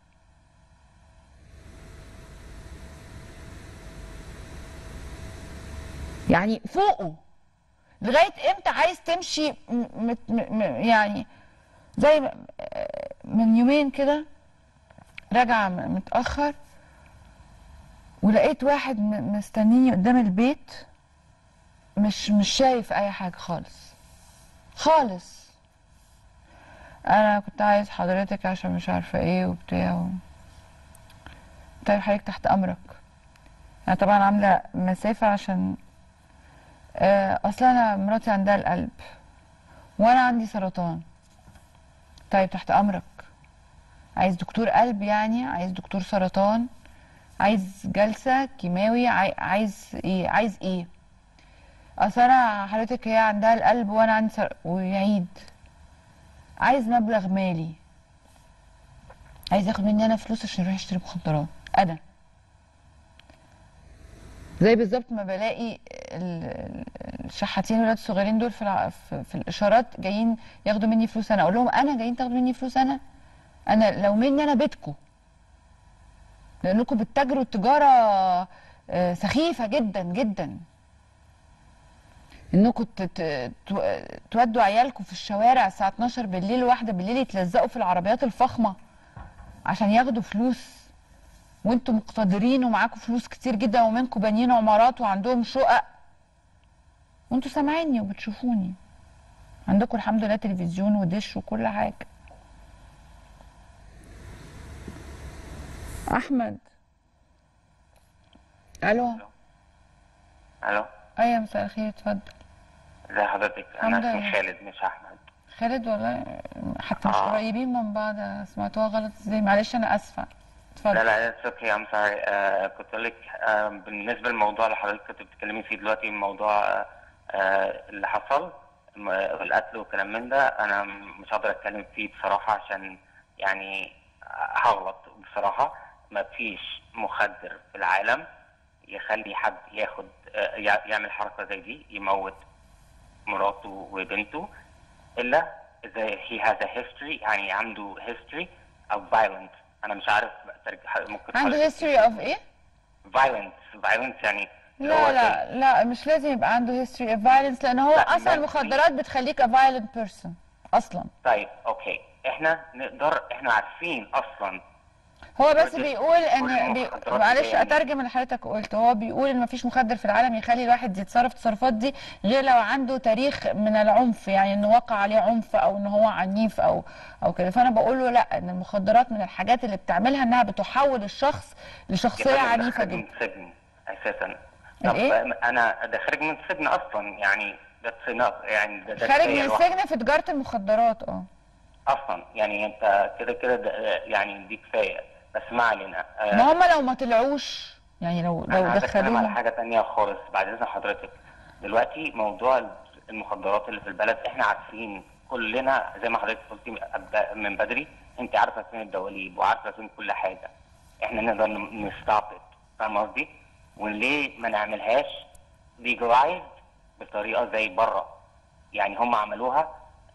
يعني فوقه لغايه امتى عايز تمشي م... م... م... يعني زي ما- من يومين كده راجعه م- متاخر ولقيت واحد م- مستنيني قدام البيت مش مش شايف اي حاجه خالص خالص انا كنت عايز حضرتك عشان مش عارفه ايه وبتاع و... طيب حضرتك تحت امرك انا طبعا عامله مسافه عشان آه، اصلا انا مراتي عندها القلب وانا عندي سرطان طيب تحت امرك عايز دكتور قلب يعني عايز دكتور سرطان عايز جلسة كيماوي عاي- عايز ايه عايز ايه اصل انا حضرتك هي عندها القلب وانا عندي سر... ويعيد عايز مبلغ مالي عايز ياخد مني انا فلوس عشان يروح يشتري مخدرات انا زي بالظبط ما بلاقي ال- ال- الشحاتين الولاد الصغيرين دول في, الع- في, في الاشارات جايين ياخدوا مني فلوس انا اقول لهم انا جايين تاخدوا مني فلوس انا انا لو مني انا بيتكم لانكم بتتاجروا تجاره آه، سخيفه جدا جدا انكم ت- ت- تو- تودوا عيالكم في الشوارع الساعه 12 بالليل واحده بالليل يتلزقوا في العربيات الفخمه عشان ياخدوا فلوس وانتم مقتدرين ومعاكم فلوس كتير جدا ومنكم بانيين عمارات وعندهم شقق وانتوا سامعيني وبتشوفوني عندكم الحمد لله تلفزيون ودش وكل حاجه احمد الو الو ايوه مساء الخير اتفضل ازي حضرتك انا الحمد اسمي لله. خالد مش احمد خالد والله حتى مش آه. قريبين من بعض سمعتوها غلط ازاي معلش انا اسفه اتفضل لا لا اتس اوكي ام سوري كنت اقول لك آه، بالنسبه للموضوع اللي حضرتك كنت بتتكلمي فيه دلوقتي الموضوع آه، آه، اللي حصل م- القتل والكلام من ده انا مش هقدر اتكلم فيه بصراحه عشان يعني هغلط بصراحه ما فيش مخدر في العالم يخلي حد ياخد آه، يع- يعمل حركه زي دي يموت مراته وبنته الا اذا he has a history يعني عنده history of violence انا مش عارف ترجع ممكن عنده حضرتك- هيستوري اوف ايه violence violence يعني اللي هو لا لا لا مش لازم يبقى عنده هيستوري اوف فايلنس لان هو لا، اصلا ما- المخدرات بتخليك a violent person اصلا طيب اوكي احنا نقدر احنا عارفين اصلا هو بس كل- بيقول كل ان بي... المخدرات معلش يعني- اترجم اللي حضرتك قلت هو بيقول ان مفيش مخدر في العالم يخلي الواحد يتصرف التصرفات دي غير لو عنده تاريخ من العنف يعني انه وقع عليه عنف او ان هو عنيف او او كده فانا بقول له لا ان المخدرات من الحاجات اللي بتعملها انها بتحول الشخص لشخصيه يخلي عنيفه خارج من جدا السجن اساسا طب الإيه؟ انا ده خارج من السجن اصلا يعني that's enough يعني ده, ده خارج كفاية من لوحده. السجن في تجاره المخدرات اه اصلا يعني انت كده كده ده- يعني دي كفايه بس ما علينا آه، ما هم لو ما طلعوش يعني لو انا لو عايز اتكلم على دخلوهم حاجه تانية خالص بعد اذن حضرتك دلوقتي موضوع المخدرات اللي في البلد احنا عارفين كلنا زي ما حضرتك قلتي أب- من بدري انت عارفه فين الدواليب وعارفه فين كل حاجه احنا نقدر نستعبط فاهم قصدي؟ وليه ما نعملهاش ليجلايز بطريقه زي بره يعني هم عملوها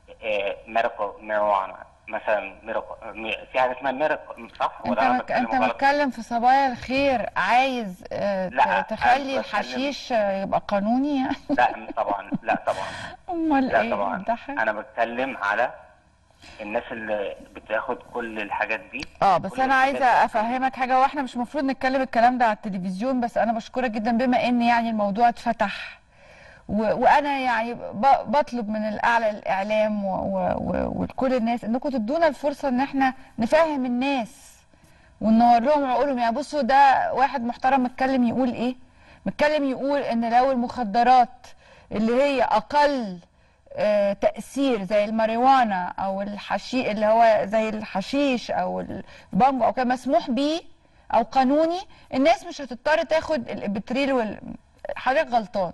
ميركل ميروانا مثلا ميركل في حاجه اسمها ميركل صح انت أنا مك... بتكلم انت غلط؟ متكلم في صبايا الخير عايز آه، لا، ت- تخلي أنا بتكلم- الحشيش آه، يبقى قانوني يعني لا طبعا لا طبعا امال لا ايه طبعا بتضحك انا بتكلم على الناس اللي بتاخد كل الحاجات دي اه بس كل انا عايزه الحاجات دي. افهمك حاجه واحنا مش المفروض نتكلم الكلام ده على التلفزيون بس انا بشكرك جدا بما ان يعني الموضوع اتفتح و... وانا يعني ب... بطلب من الاعلى الاعلام و... و... و... وكل الناس انكم تدونا الفرصه ان احنا نفهم الناس وننور لهم عقولهم يعني بصوا ده واحد محترم متكلم يقول ايه متكلم يقول ان لو المخدرات اللي هي اقل آه، تأثير زي الماريوانا او الحشي اللي هو زي الحشيش او البانجو او كده مسموح بيه او قانوني الناس مش هتضطر تاخد الابتريل وال حضرتك غلطان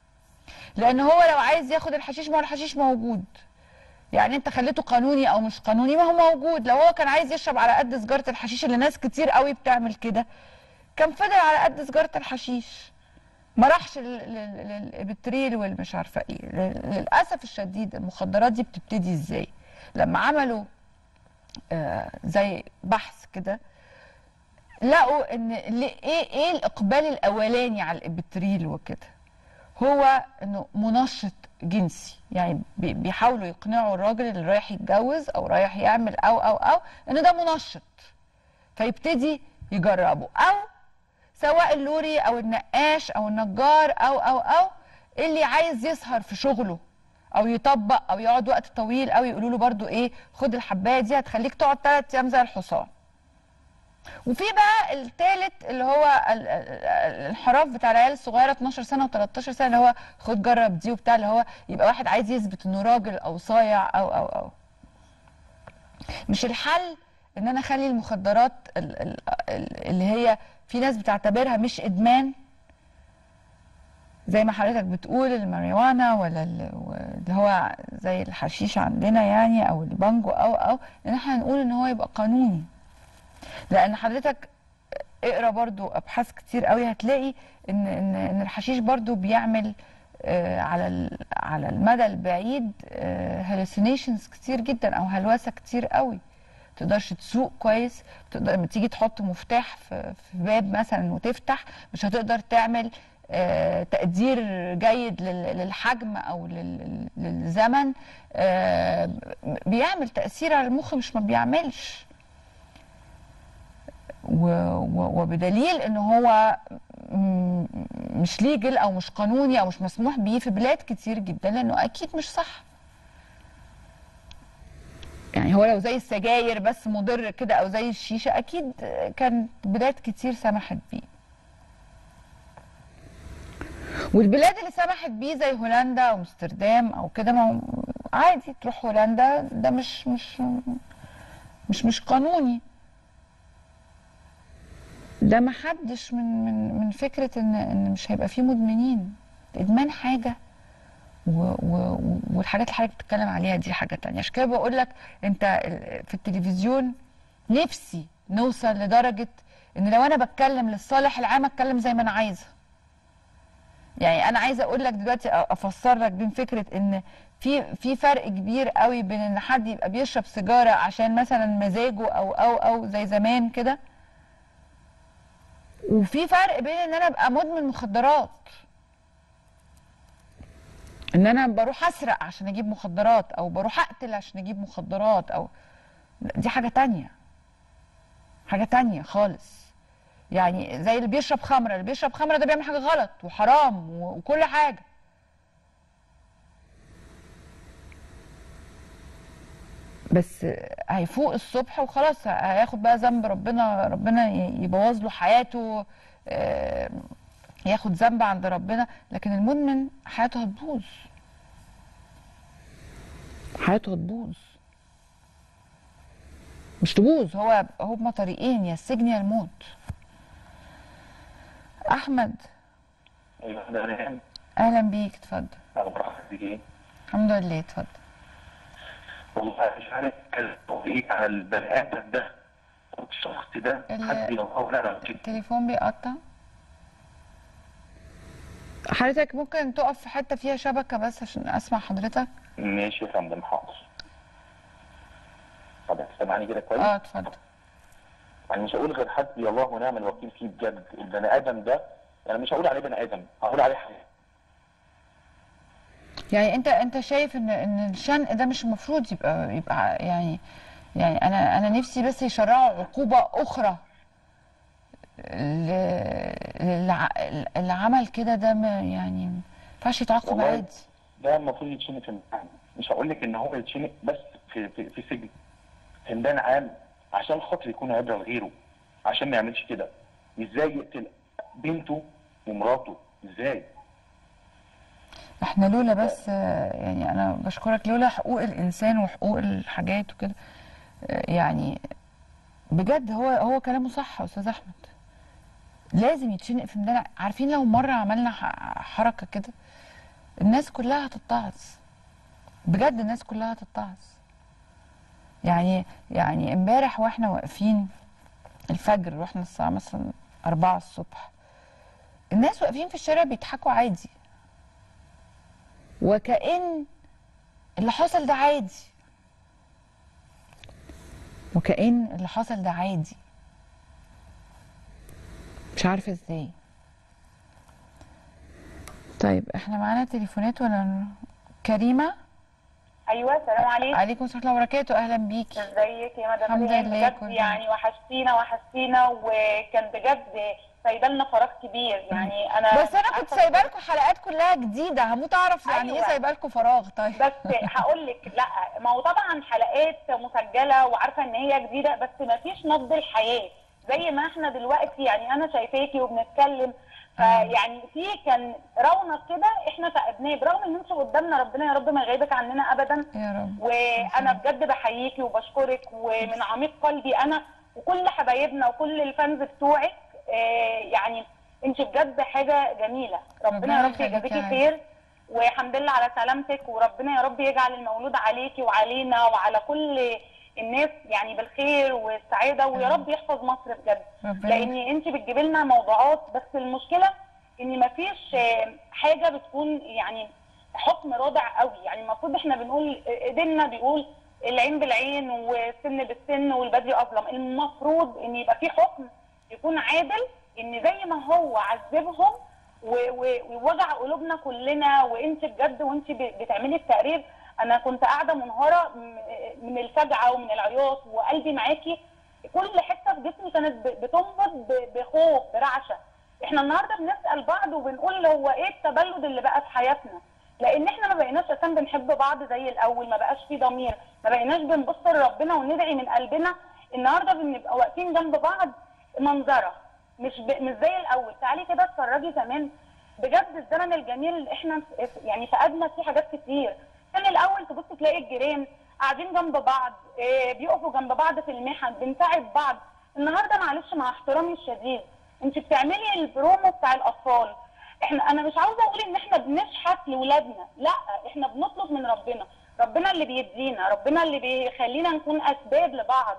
لان هو لو عايز ياخد الحشيش ما هو الحشيش موجود يعني انت خليته قانوني او مش قانوني ما هو موجود لو هو كان عايز يشرب على قد سجاره الحشيش اللي ناس كتير قوي بتعمل كده كان فضل على قد سجاره الحشيش ما راحش لل- لل- للابتريل والمش عارفه ايه لل- للاسف الشديد المخدرات دي بتبتدي ازاي لما عملوا آه زي بحث كده لقوا ان ليه- ايه ايه الاقبال الاولاني على الابتريل وكده هو انه منشط جنسي يعني بي- بيحاولوا يقنعوا الراجل اللي رايح يتجوز او رايح يعمل او او او ان ده منشط فيبتدي يجربه او سواء اللوري او النقاش او النجار او او او اللي عايز يسهر في شغله او يطبق او يقعد وقت طويل او يقولوا له برضو ايه خد الحبايه دي هتخليك تقعد ثلاث ايام زي الحصان وفي بقى الثالث اللي هو ال- ال- الانحراف بتاع العيال الصغيره 12 سنه و13 سنه اللي هو خد جرب دي وبتاع اللي هو يبقى واحد عايز يثبت انه راجل او صايع او او او مش الحل ان انا اخلي المخدرات ال- ال- ال- اللي هي في ناس بتعتبرها مش ادمان زي ما حضرتك بتقول الماريوانا ولا ال- اللي هو زي الحشيش عندنا يعني او البانجو او او ان احنا نقول ان هو يبقى قانوني لان حضرتك اقرا برضو ابحاث كتير قوي هتلاقي ان ان ان الحشيش برضو بيعمل آه، على ال- على المدى البعيد هالوسينيشنز كتير جدا او هلوسه كتير قوي تقدرش تسوق كويس تقدر لما تيجي تحط مفتاح في في باب مثلا وتفتح مش هتقدر تعمل آه، تقدير جيد لل- للحجم او لل- للزمن آه، بيعمل تاثير على المخ مش ما بيعملش و- و- وبدليل ان هو م- مش ليجل او مش قانوني او مش مسموح بيه في بلاد كتير جدا لانه اكيد مش صح يعني هو لو زي السجاير بس مضر كده او زي الشيشه اكيد كان بلاد كتير سمحت بيه والبلاد اللي سمحت بيه زي هولندا او امستردام او كده ما هو عادي تروح هولندا ده مش مش مش مش قانوني ده ما حدش من من من فكره ان ان مش هيبقى فيه مدمنين الادمان حاجه و و والحاجات اللي حضرتك بتتكلم عليها دي حاجه تانية عشان كده بقول لك انت ال- في التلفزيون نفسي نوصل لدرجه ان لو انا بتكلم للصالح العام اتكلم زي ما انا عايزه يعني انا عايزه اقول لك دلوقتي أ- افسر لك بين فكره ان في في فرق كبير قوي بين ان حد يبقى بيشرب سيجاره عشان مثلا مزاجه او او او زي زمان كده وفي فرق بين ان انا ابقى مدمن مخدرات ان انا بروح اسرق عشان اجيب مخدرات او بروح اقتل عشان اجيب مخدرات او دي حاجه تانية حاجه تانية خالص يعني زي اللي بيشرب خمره اللي بيشرب خمره ده بيعمل حاجه غلط وحرام و- وكل حاجه بس هيفوق الصبح وخلاص هياخد بقى ذنب ربنا ربنا ي- يبوظ له حياته آه، ياخد ذنب عند ربنا لكن المدمن حياته هتبوظ حياته هتبوظ مش تبوظ هو هما طريقين يا السجن يا الموت احمد ايوه ده ريهام اهلا بيك اتفضل اخبار حضرتك ايه؟ الحمد لله اتفضل والله مش عارف اتكلم ايه على البني ادم ده الشخص ده ال- حد يوقعه لا لا كده التليفون بيقطع حضرتك ممكن تقف في حته فيها شبكه بس عشان اسمع حضرتك ماشي يا فندم حاضر طب سامعني كده كويس؟ اه اتفضل يعني مش هقول غير حسبي الله ونعم الوكيل فيه بجد البني ادم ده انا مش هقول عليه بني ادم هقول عليه حيوان يعني انت انت شايف ان ان الشنق ده مش المفروض يبقى يبقى يعني يعني انا انا نفسي بس يشرعوا عقوبه اخرى ل- للي ع- اللي عمل كده ده ما يعني ما ينفعش يتعاقب والله عادي ده المفروض يتشنق في المحكمة مش هقول لك ان هو يتشنق بس في في, في سجن زندان عام عشان خاطر يكون عبره لغيره عشان ما يعملش كده ازاي يقتل بنته ومراته ازاي احنا لولا بس آه، يعني انا بشكرك لولا حقوق الانسان وحقوق الحاجات وكده آه، يعني بجد هو هو كلامه صح يا استاذ احمد لازم يتشنق في ميدان عارفين لو مره عملنا ح- حركه كده الناس كلها هتتعظ بجد الناس كلها هتتعظ يعني يعني امبارح واحنا واقفين الفجر واحنا الساعه مثلا 4 الصبح الناس واقفين في الشارع بيضحكوا عادي وكأن اللي حصل ده عادي وكأن اللي حصل ده عادي مش عارفة ازاي طيب احنا معانا تليفونات ولا ن- كريمة ايوه السلام عليكم عليكم السلام ورحمة الله وبركاته اهلا بيكي ازيك يا مدام الحمد ريهام لله، بجد كله يعني وحشتينا وحشتينا وكان بجد سايبه لنا فراغ كبير يعني انا بس انا كنت سايبه لكم حلقات كلها جديدة هموت اعرف يعني ايه أيوة. سايبه لكم فراغ طيب بس هقول لك لا ما هو طبعا حلقات مسجله وعارفه ان هي جديده بس ما فيش نبض الحياه زي ما احنا دلوقتي يعني انا شايفاكي وبنتكلم فيعني في كان رونق كده احنا فقدناه برغم ان انت قدامنا ربنا يا رب ما يغيبك عننا ابدا يا رب وانا بجد بحييكي وبشكرك ومن عميق قلبي انا وكل حبايبنا وكل الفانز بتوعك آه، يعني انت بجد حاجه جميله ربنا ربنا يا رب يخليك يا يجازيكي عزيزي. خير والحمد لله على سلامتك وربنا يا رب يجعل المولود عليكي وعلينا وعلى كل الناس يعني بالخير والسعاده ويا رب يحفظ مصر بجد ربنا لان انت بتجيبي لنا موضوعات بس المشكله ان مفيش آه، حاجه بتكون يعني حكم رادع قوي يعني المفروض احنا بنقول ديننا بيقول العين بالعين والسن بالسن والبدري اظلم المفروض ان يبقى في حكم يكون عادل ان زي ما هو عذبهم و- و- ووجع قلوبنا كلنا وانت بجد وانت ب- بتعملي التقرير انا كنت قاعده منهاره م- من الفجعه ومن العياط وقلبي معاكي كل حته في جسمي كانت ب- بتنبض ب- بخوف برعشه احنا النهارده بنسال بعض وبنقول هو ايه التبلد اللي بقى في حياتنا لان احنا ما بقيناش اساسا بنحب بعض زي الاول ما بقاش في ضمير ما بقيناش بنبص لربنا وندعي من قلبنا النهارده بنبقى واقفين جنب بعض منظره مش ب... مش زي الاول تعالي كده اتفرجي زمان بجد الزمن الجميل اللي احنا ف- يعني فقدنا فيه حاجات كتير كان الاول تبص تلاقي الجيران قاعدين جنب بعض إيه بيقفوا جنب بعض في المحن بنساعد بعض النهارده معلش مع احترامي الشديد انت بتعملي البرومو بتاع الاطفال احنا انا مش عاوزه اقول ان احنا بنشحت لاولادنا لا احنا بنطلب من ربنا ربنا اللي بيدينا ربنا اللي بيخلينا نكون اسباب لبعض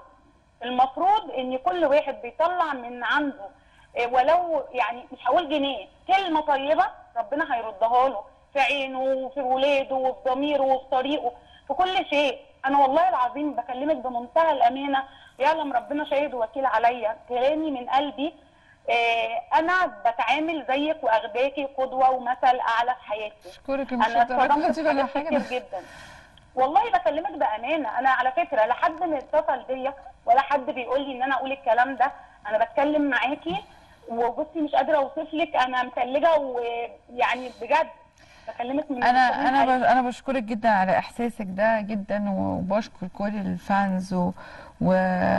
المفروض ان كل واحد بيطلع من عنده إيه، ولو يعني مش هقول جنيه كلمه طيبه ربنا هيردها له في عينه وفي ولاده وفي ضميره وفي طريقه في كل شيء انا والله العظيم بكلمك بمنتهى الامانه يعلم ربنا شاهد وكيل عليا كلامي من قلبي إيه، انا بتعامل زيك واخداكي قدوه ومثل اعلى في حياتي اشكرك مش انا الدرجه اتصدمت دي في ولا حاجات حاجه كتير بس جدا والله بكلمك بامانه انا على فكره لا حد من اتصل بيا ولا حد بيقول لي ان انا اقول الكلام ده انا بتكلم معاكي وبصي مش قادره اوصف لك انا متلجه ويعني بجد بكلمك من انا من انا قلبي. ب- انا بشكرك جدا على احساسك ده جدا وبشكر كل الفانز و, و...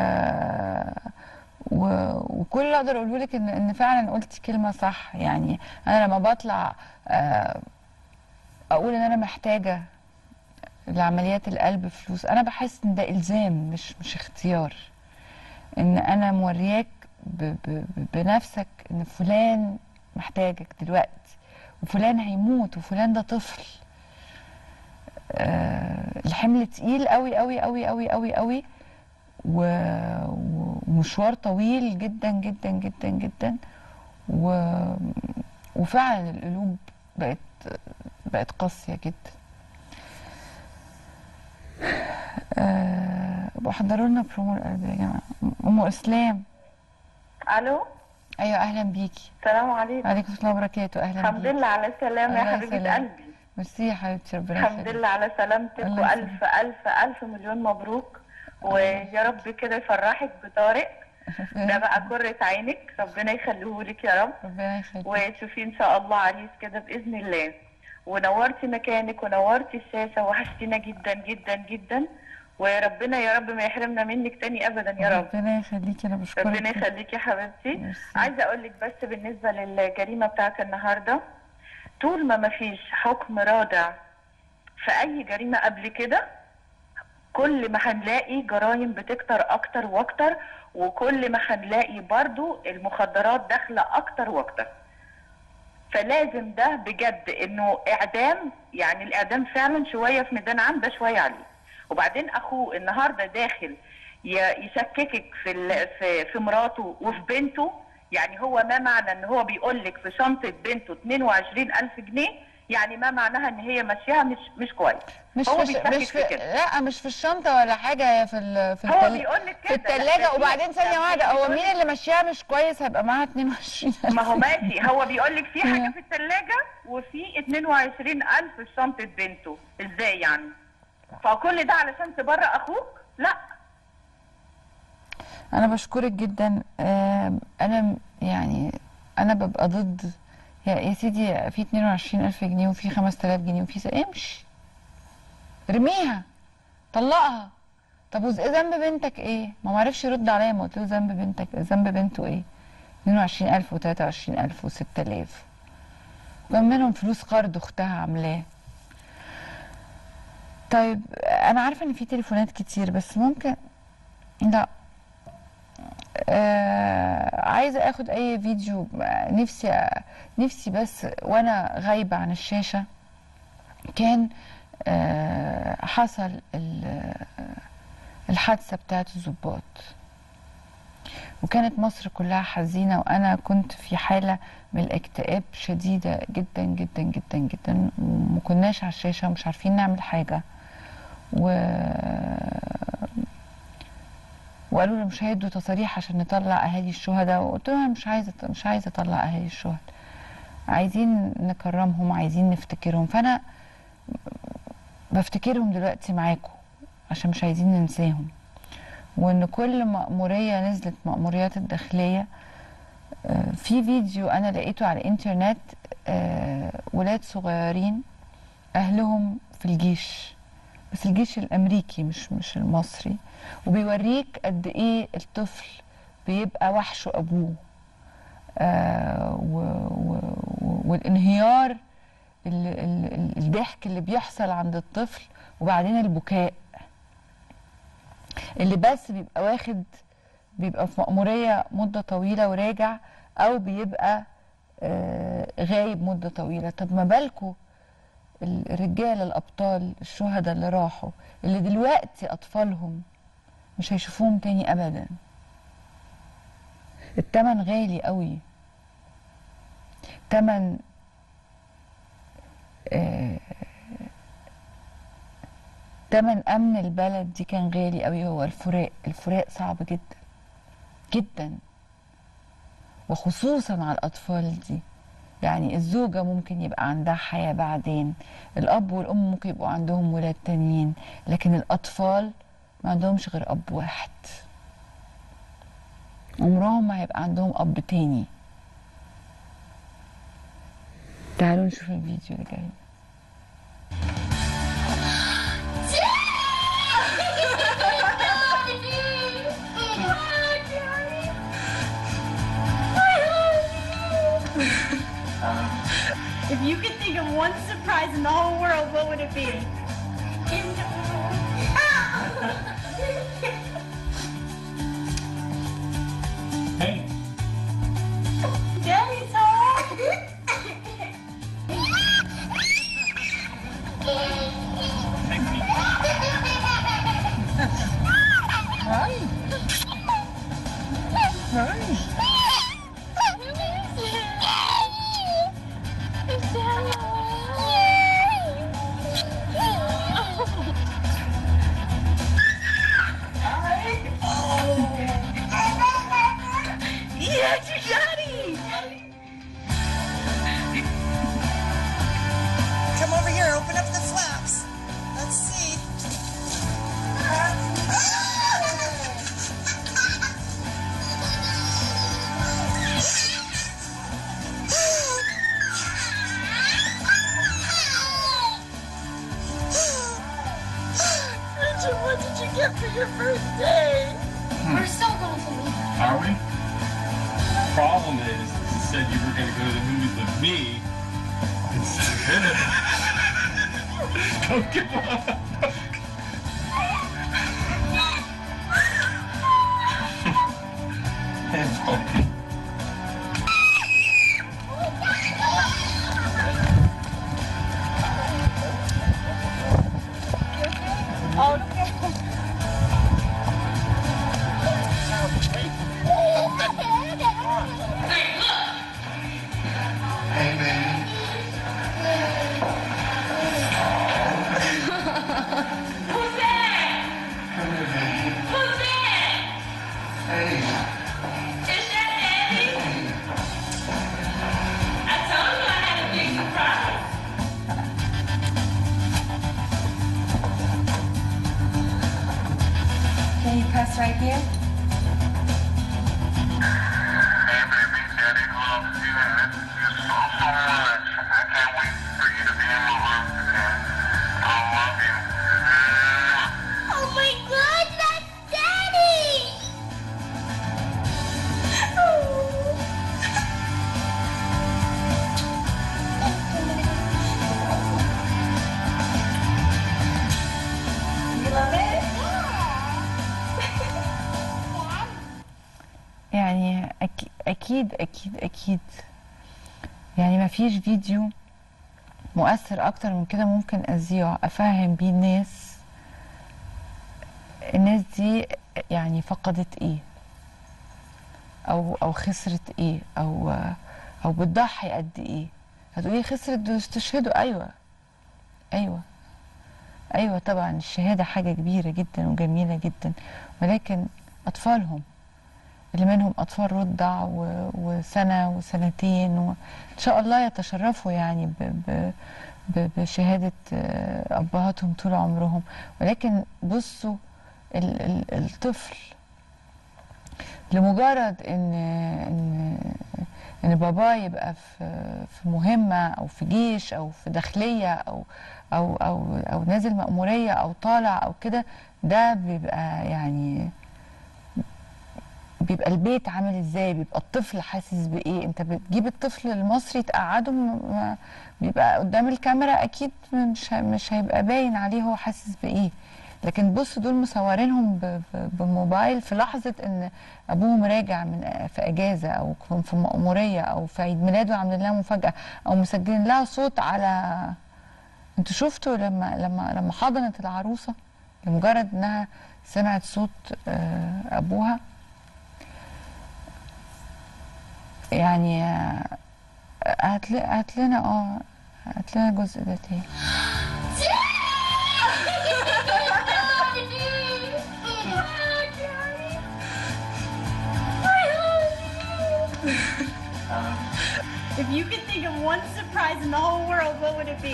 و... وكل اللي اقدر اقوله لك ان ان فعلا قلتي كلمه صح يعني انا لما بطلع آه، اقول ان انا محتاجه لعمليات القلب فلوس انا بحس ان ده الزام مش مش اختيار ان انا مورياك ب... ب... ب- بنفسك ان فلان محتاجك دلوقتي وفلان هيموت وفلان ده طفل آه الحمل تقيل قوي قوي قوي قوي قوي قوي و... و- ومشوار طويل جدا جدا جدا جدا و... وفعلا القلوب بقت بقت قاسية جدا آه بحضروا لنا برومو القلب يا جماعة أم إسلام الو أيوة أهلا بيكي السلام عليكم وعليكم السلام وبركاته أهلا الحمد بيكي لله على السلامة يا الله حبيبة يسلمك. قلبي ميرسي يا حبيبتي ربنا الحمد يخليك لله على سلامتك الله والف الف الف مليون مبروك ويا رب كده يفرحك بطارق ده بقى كرة عينك ربنا يخليهولك يا رب ربنا يخليك وتشوفي ان شاء الله عريس كده باذن الله ونورتي مكانك ونورتي الشاشه وحشتينا جدا جدا جدا وربنا يا رب ما يحرمنا منك تاني ابدا يا رب ربنا يخليكي انا بشكرك ربنا يخليكي يا حبيبتي ميرسي. عايزه اقول لك بس بالنسبه للجريمه بتاعت النهارده طول ما ما فيش حكم رادع في اي جريمه قبل كده كل ما هنلاقي جرائم بتكتر اكتر واكتر وكل ما هنلاقي برضو المخدرات داخله اكتر واكتر فلازم ده بجد انه اعدام يعني الاعدام فعلا شويه في ميدان عام ده شويه عليه وبعدين اخوه النهارده داخل ي- يشككك في ال- في في مراته وفي بنته يعني هو ما معنى ان هو بيقول لك في شنطه بنته 22000 جنيه يعني ما معناها ان هي ماشيها مش مش كويس مش هو في بيشكك مش في في كده. لا مش في الشنطه ولا حاجه هي في ال... في هو التل... بيقول لك في كده الثلاجه لا، وبعدين ده ثانيه في- واحده هو بيقول مين لك- اللي ماشيها مش كويس هيبقى معاها 22 ما هو ماشي هو بيقول لك في حاجه في الثلاجه وفي 22000 في شنطه بنته ازاي يعني فكل ده علشان تبرأ اخوك لا انا بشكرك جدا آم، انا م- يعني انا ببقى ضد يا, يا سيدي في 22000 جنيه وفي 5000 جنيه وفي س- امشي ارميها طلقها طب وز- ذنب بنتك ايه ما معرفش يرد عليا ما قلت له ذنب بنتك ذنب بنته ايه 22000 و23000 و6000 كان منهم فلوس قرض اختها عاملاه طيب انا عارفه ان في تليفونات كتير بس ممكن لا آه عايزه اخد اي فيديو آه، نفسي نفسي بس وانا غايبه عن الشاشه كان آه حصل ال- الحادثة بتاعت الضباط وكانت مصر كلها حزينة وأنا كنت في حالة من الاكتئاب شديدة جدا جدا جدا جدا ومكناش على الشاشة ومش عارفين نعمل حاجة و وقالوا لي مش هيدوا تصاريح عشان نطلع اهالي الشهداء وقلت لهم أنا مش عايزه مش عايزه اطلع اهالي الشهداء عايزين نكرمهم عايزين نفتكرهم فانا بفتكرهم دلوقتي معاكم عشان مش عايزين ننساهم وان كل مأمورية نزلت مأموريات الداخلية آه، في فيديو انا لقيته على الانترنت آه، ولاد صغيرين اهلهم في الجيش بس الجيش الامريكي مش مش المصري وبيوريك قد ايه الطفل بيبقى وحشه ابوه آه و و و- والانهيار ال- ال- ال- الضحك اللي بيحصل عند الطفل وبعدين البكاء اللي بس بيبقى واخد بيبقى في مأمورية مدة طويلة وراجع أو بيبقى آه غايب مدة طويلة طب ما بالكوا الرجالة الأبطال الشهداء اللي راحوا اللي دلوقتي أطفالهم مش هيشوفوهم تاني أبدا التمن غالي قوي تمن آه، تمن أمن البلد دي كان غالي قوي هو الفراق الفراق صعب جدا جدا وخصوصا على الأطفال دي يعني الزوجة ممكن يبقى عندها حياة بعدين الأب والأم ممكن يبقوا عندهم ولاد تانيين لكن الأطفال ما عندهمش غير أب واحد عمرهم ما هيبقى عندهم أب تاني تعالوا نشوف الفيديو اللي جاي If you could think of one surprise in the whole world, what would it be? Hey, Daddy's home. Yeah, it's your daddy. Come over here, open up the flaps. Let's see. Richard, what did you get for your birthday? We're so going to meet. are we? Problem is, you said you were gonna go to the movies with me instead of Don't give up. Can you press right here? Oh my god, that's Daddy! You love it? يعني أكيد أكيد أكيد أكيد يعني ما فيش فيديو مؤثر أكتر من كده ممكن أذيعه أفهم بيه الناس الناس دي يعني فقدت ايه او او خسرت ايه او او بتضحي قد ايه هتقولي خسرت دول استشهدوا ايوه ايوه ايوه طبعا الشهاده حاجه كبيره جدا وجميله جدا ولكن اطفالهم اللي منهم اطفال رضع و- وسنه وسنتين وان شاء الله يتشرفوا يعني ب ب ب- بشهاده آه، ابهاتهم طول عمرهم ولكن بصوا ال- ال- الطفل لمجرد ان ان ان باباه يبقى في في مهمه او في جيش او في داخليه او او او او نازل مأموريه او طالع او كده ده بيبقى يعني بيبقى البيت عامل ازاي بيبقى الطفل حاسس بايه انت بتجيب الطفل المصري تقعده م- م- بيبقى قدام الكاميرا اكيد مش ه- مش هيبقى باين عليه هو حاسس بايه لكن بص دول مصورينهم ب- ب- بموبايل في لحظه ان ابوهم راجع من في اجازه او يكون في مأموريه او في عيد ميلاده عاملين لها مفاجاه او مسجلين لها صوت على انتوا شفتوا لما لما لما حضنت العروسه لمجرد انها سمعت صوت آه، ابوها يعني آه، هات ل- هات لنا اه هات لنا الجزء ده تاني If you could think of one surprise in the whole world, what would it be?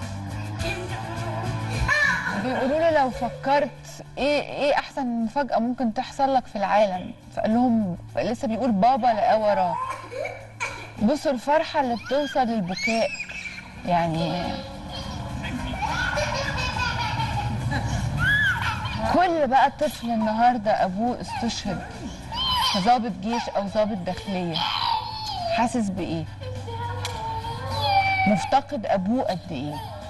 بيقولوا له لو فكرت ايه ايه احسن مفاجاه ممكن تحصل لك في العالم فقال لهم لسه بيقول بابا لقاه وراه بصوا الفرحه اللي بتوصل للبكاء يعني كل بقى طفل النهارده ابوه استشهد ضابط جيش او ضابط داخليه حاسس بايه مفتقد ابوه قد ايه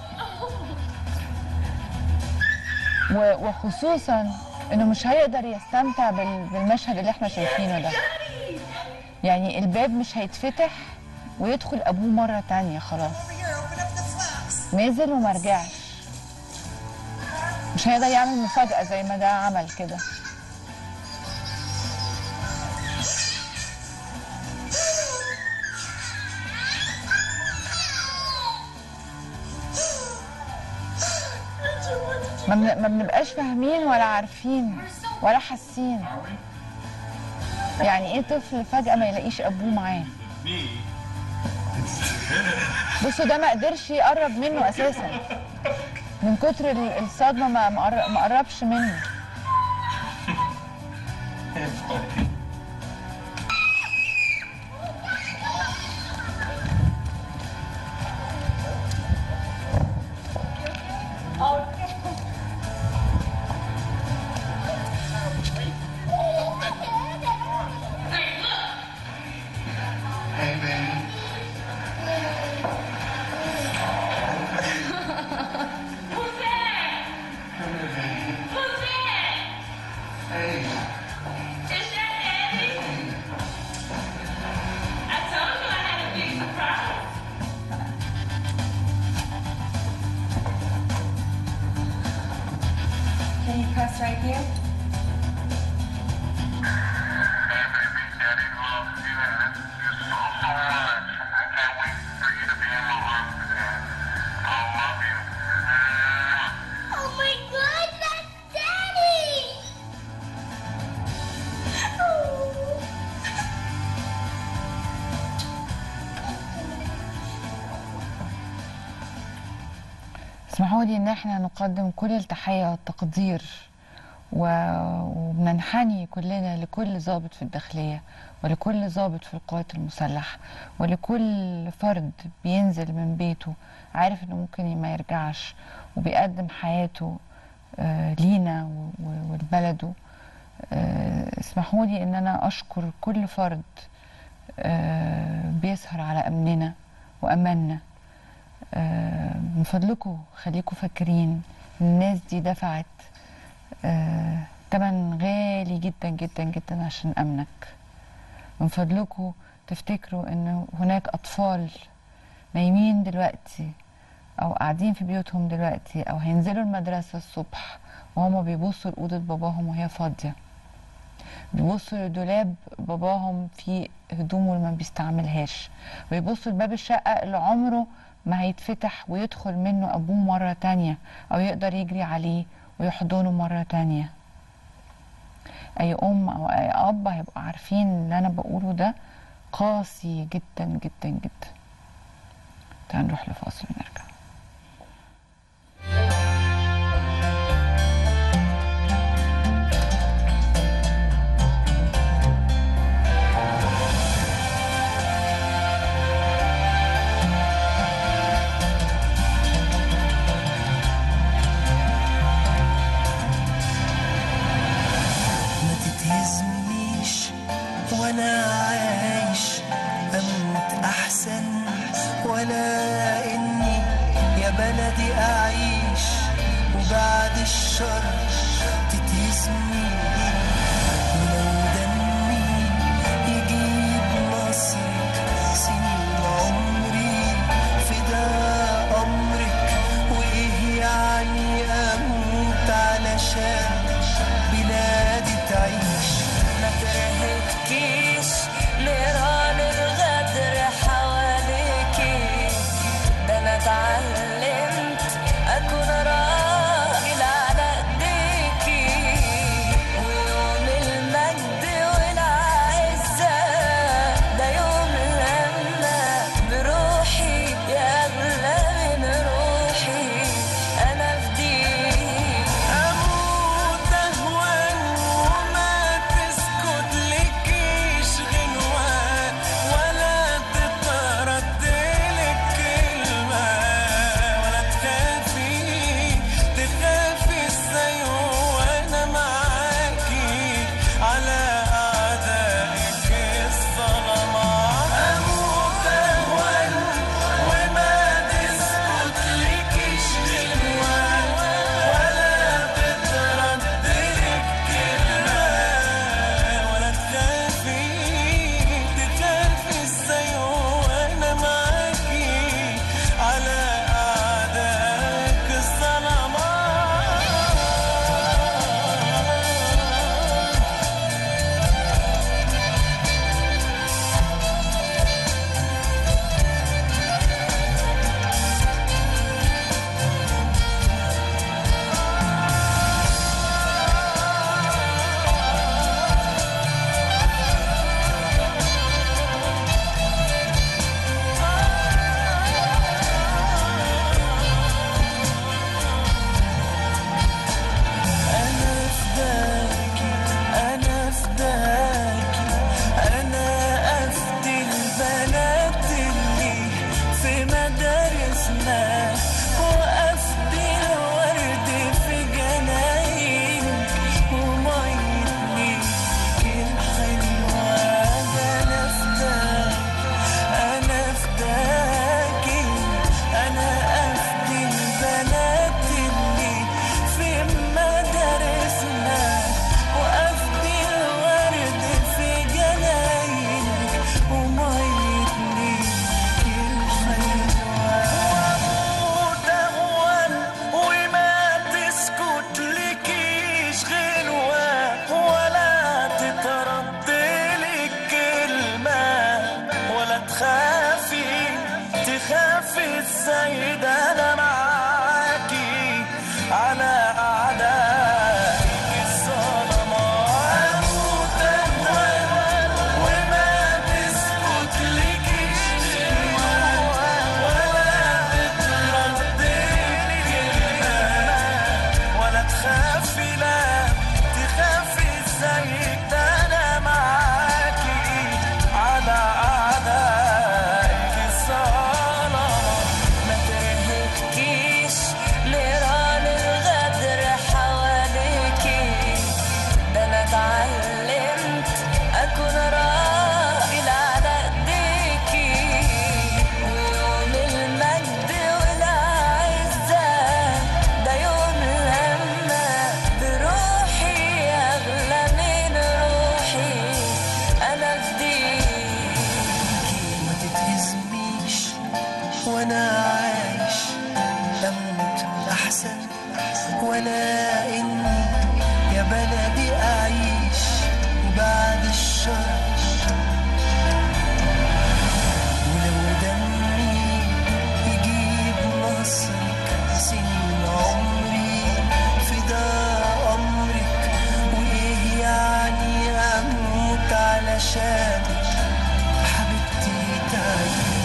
و- وخصوصا انه مش هيقدر يستمتع بال- بالمشهد اللي احنا شايفينه ده يعني الباب مش هيتفتح ويدخل ابوه مره تانية خلاص نزل وما رجعش مش هيقدر يعمل مفاجأة زي ما ده عمل كده ما بن- ما بنبقاش فاهمين ولا عارفين ولا حاسين يعني ايه طفل فجأة ما يلاقيش ابوه معاه بصوا ده ما قدرش يقرب منه اساسا من كتر ال- الصدمة ما ما قر- ما قربش منه Can you press right here? Oh my god, that's Daddy! اسمحوا لي ان احنا نقدم كل التحية والتقدير و- وبننحني كلنا لكل ضابط في الداخلية ولكل ضابط في القوات المسلحة ولكل فرد بينزل من بيته عارف انه ممكن ما يرجعش وبيقدم حياته آه، لينا و- و- ولبلده آه، اسمحوا لي ان انا اشكر كل فرد آه، بيسهر على امننا واماننا آه، من فضلكم خليكم فاكرين إن الناس دي دفعت آه، تمن غالي جدا جدا جدا عشان امنك من فضلكم تفتكروا ان هناك اطفال نايمين دلوقتي او قاعدين في بيوتهم دلوقتي او هينزلوا المدرسة الصبح وهما بيبصوا لأوضة باباهم وهي فاضية بيبصوا لدولاب باباهم فيه هدومه اللي ما بيستعملهاش بيبصوا لباب الشقة اللي عمره ما هيتفتح ويدخل منه أبوه مرة تانية أو يقدر يجري عليه ويحضنه مرة تانية أي أم أو أي أب هيبقوا عارفين اللي أنا بقوله ده قاسي جدا جدا جدا تعال نروح لفاصل ونرجع ما تتهزمنيش وانا عايش اموت احسن ولا اني عشانك حبيبتي تعيش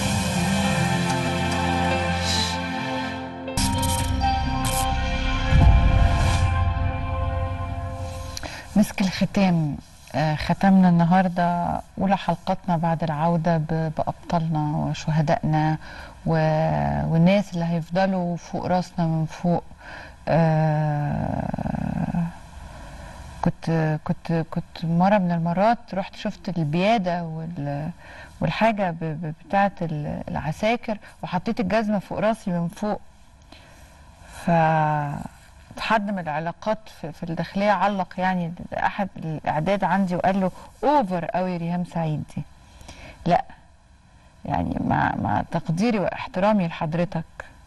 مسك الختام آه، ختمنا النهارده اولى حلقاتنا بعد العوده ب- بابطالنا وشهدائنا و- والناس اللي هيفضلوا فوق راسنا من فوق آه، كنت كنت كنت مره من المرات رحت شفت البياده وال والحاجه ب- ب- بتاعه ال- العساكر وحطيت الجزمه فوق راسي من فوق ف حد من العلاقات في, في الداخليه علق يعني احد الاعداد عندي وقال له اوفر قوي ريهام سعيد دي لا يعني مع مع تقديري واحترامي لحضرتك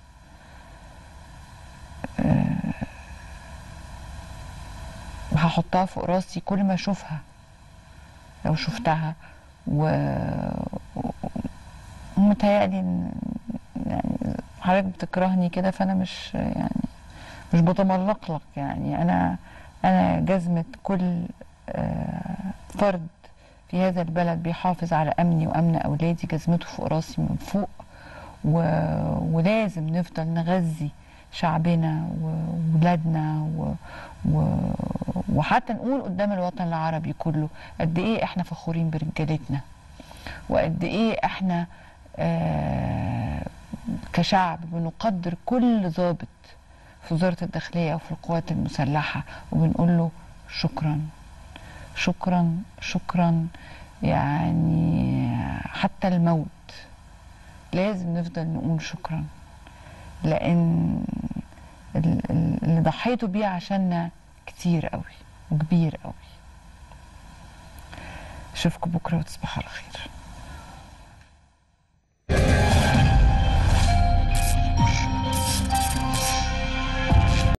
آه، هحطها فوق راسي كل ما اشوفها لو شفتها و و- ومتهيألي ان يعني حضرتك بتكرهني كده فانا مش يعني مش بتملق لك يعني انا انا جزمه كل آه، فرد في هذا البلد بيحافظ على امني وامن اولادي جزمته فوق راسي من فوق و... ولازم نفضل نغذي شعبنا وولادنا و... و... وحتى نقول قدام الوطن العربي كله قد ايه احنا فخورين برجالتنا وقد ايه احنا آه كشعب بنقدر كل ضابط في وزارة الداخلية وفي القوات المسلحة وبنقول له شكرا شكرا شكرا يعني حتى الموت لازم نفضل نقول شكرا لأن ال- ال- اللي ضحيتوا بيه عشاننا كتير قوي وكبير قوي اشوفكم بكرة وتصبحوا على خير